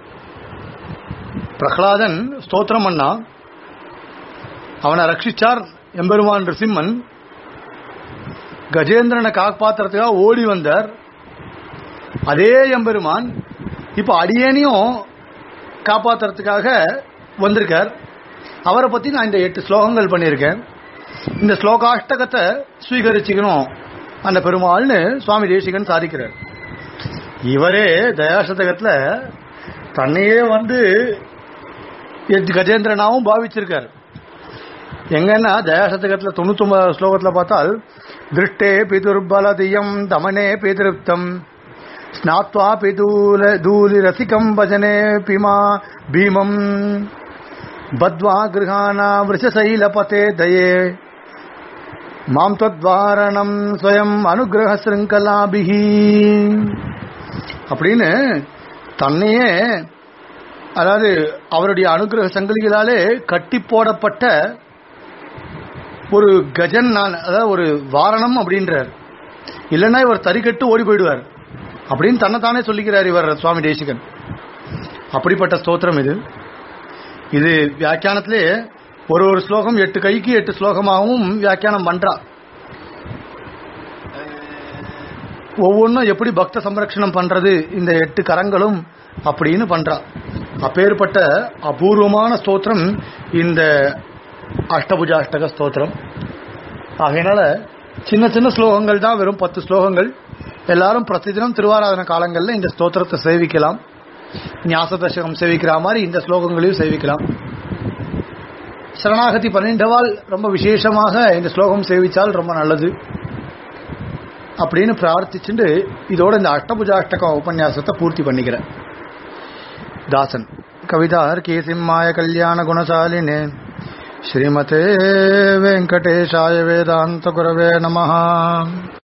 பிரகலாதன் ஸ்தோத்திரம் பண்ணா அவனை ரட்சிச்சார் எம்பெருமான் ரிசிம்மன் கஜேந்திரனை காப்பாத்துறதுக்காக ஓடி வந்தார் அதே எம்பெருமான் இப்ப அடியேனையும் காப்பாத்துறதுக்காக வந்திருக்கார் அவரை பத்தி நான் இந்த எட்டு ஸ்லோகங்கள் பண்ணியிருக்கேன் இந்த ஸ்லோகாஷ்டகத்தை ஸ்வீகரிச்சுக்கணும் அந்த பெருமாள்னு சுவாமி தேசிகன் சாதிக்கிறார் இவரே தயாசதகத்துல தன்னையே வந்து கஜேந்திரனாவும் பாவிச்சிருக்கார் எங்கன்னா தயாசதகத்துல தொண்ணூத்தி ஒன்பதாவது ஸ்லோகத்துல பார்த்தால் திருஷ்டே பிதுர்பலதியம் தமனே பிதிருப்தம் ஸ்நாத்வா பிதூல தூலி ரசிகம் பஜனே பிமா பீமம் பத்வா கிருஹானா விருஷசைலபதே தயே மாம் தத்வாரணம் ஸ்வயம் அனுகிரக சிருங்கலாபிகி அப்படின்னு தன்னையே அதாவது அவருடைய அனுகிரக சங்கிலிகளாலே கட்டி போடப்பட்ட ஒரு கஜன் நான் அதாவது ஒரு வாரணம் அப்படின்றார் இல்லைன்னா இவர் தறிக்கட்டு ஓடி போயிடுவார் அப்படின்னு தன்னைத்தானே சொல்லிக்கிறார் இவர் சுவாமி தேசிகன் அப்படிப்பட்ட ஸ்தோத்திரம் இது இது வியாக்கியானத்திலே ஒரு ஒரு ஸ்லோகம் எட்டு கைக்கு எட்டு ஸ்லோகமாகவும் வியாக்கியானம் பண்றா ஒவ்வொன்றும் எப்படி பக்த சம்ரட்சணம் பண்றது இந்த எட்டு கரங்களும் அப்படின்னு பண்றா அப்பேற்பட்ட அபூர்வமான ஸ்தோத்திரம் இந்த அஷ்டபுஜாஷ்டக ஸ்தோத்திரம் ஆகையினால சின்ன சின்ன ஸ்லோகங்கள் தான் வெறும் பத்து ஸ்லோகங்கள் எல்லாரும் பிரதிதினம் திருவாராதன காலங்களில் இந்த ஸ்தோத்திரத்தை சேவிக்கலாம் ஞாச தசகம் சேவிக்கிற மாதிரி இந்த ஸ்லோகங்களையும் சேவிக்கலாம் சரணாகதி பன்னெண்டவால் ரொம்ப விசேஷமாக இந்த ஸ்லோகம் சேவிச்சால் ரொம்ப நல்லது அப்படின்னு பிரார்த்திச்சுட்டு இதோட இந்த அஷ்டபுஜாஷ்டக உபன்யாசத்தை பூர்த்தி பண்ணிக்கிறேன் தாசன் கவிதார் கேசிம்மாய கல்யாண குணசாலினே ஸ்ரீமதே வெங்கடேஷாய வேதாந்த குரவே நமஹா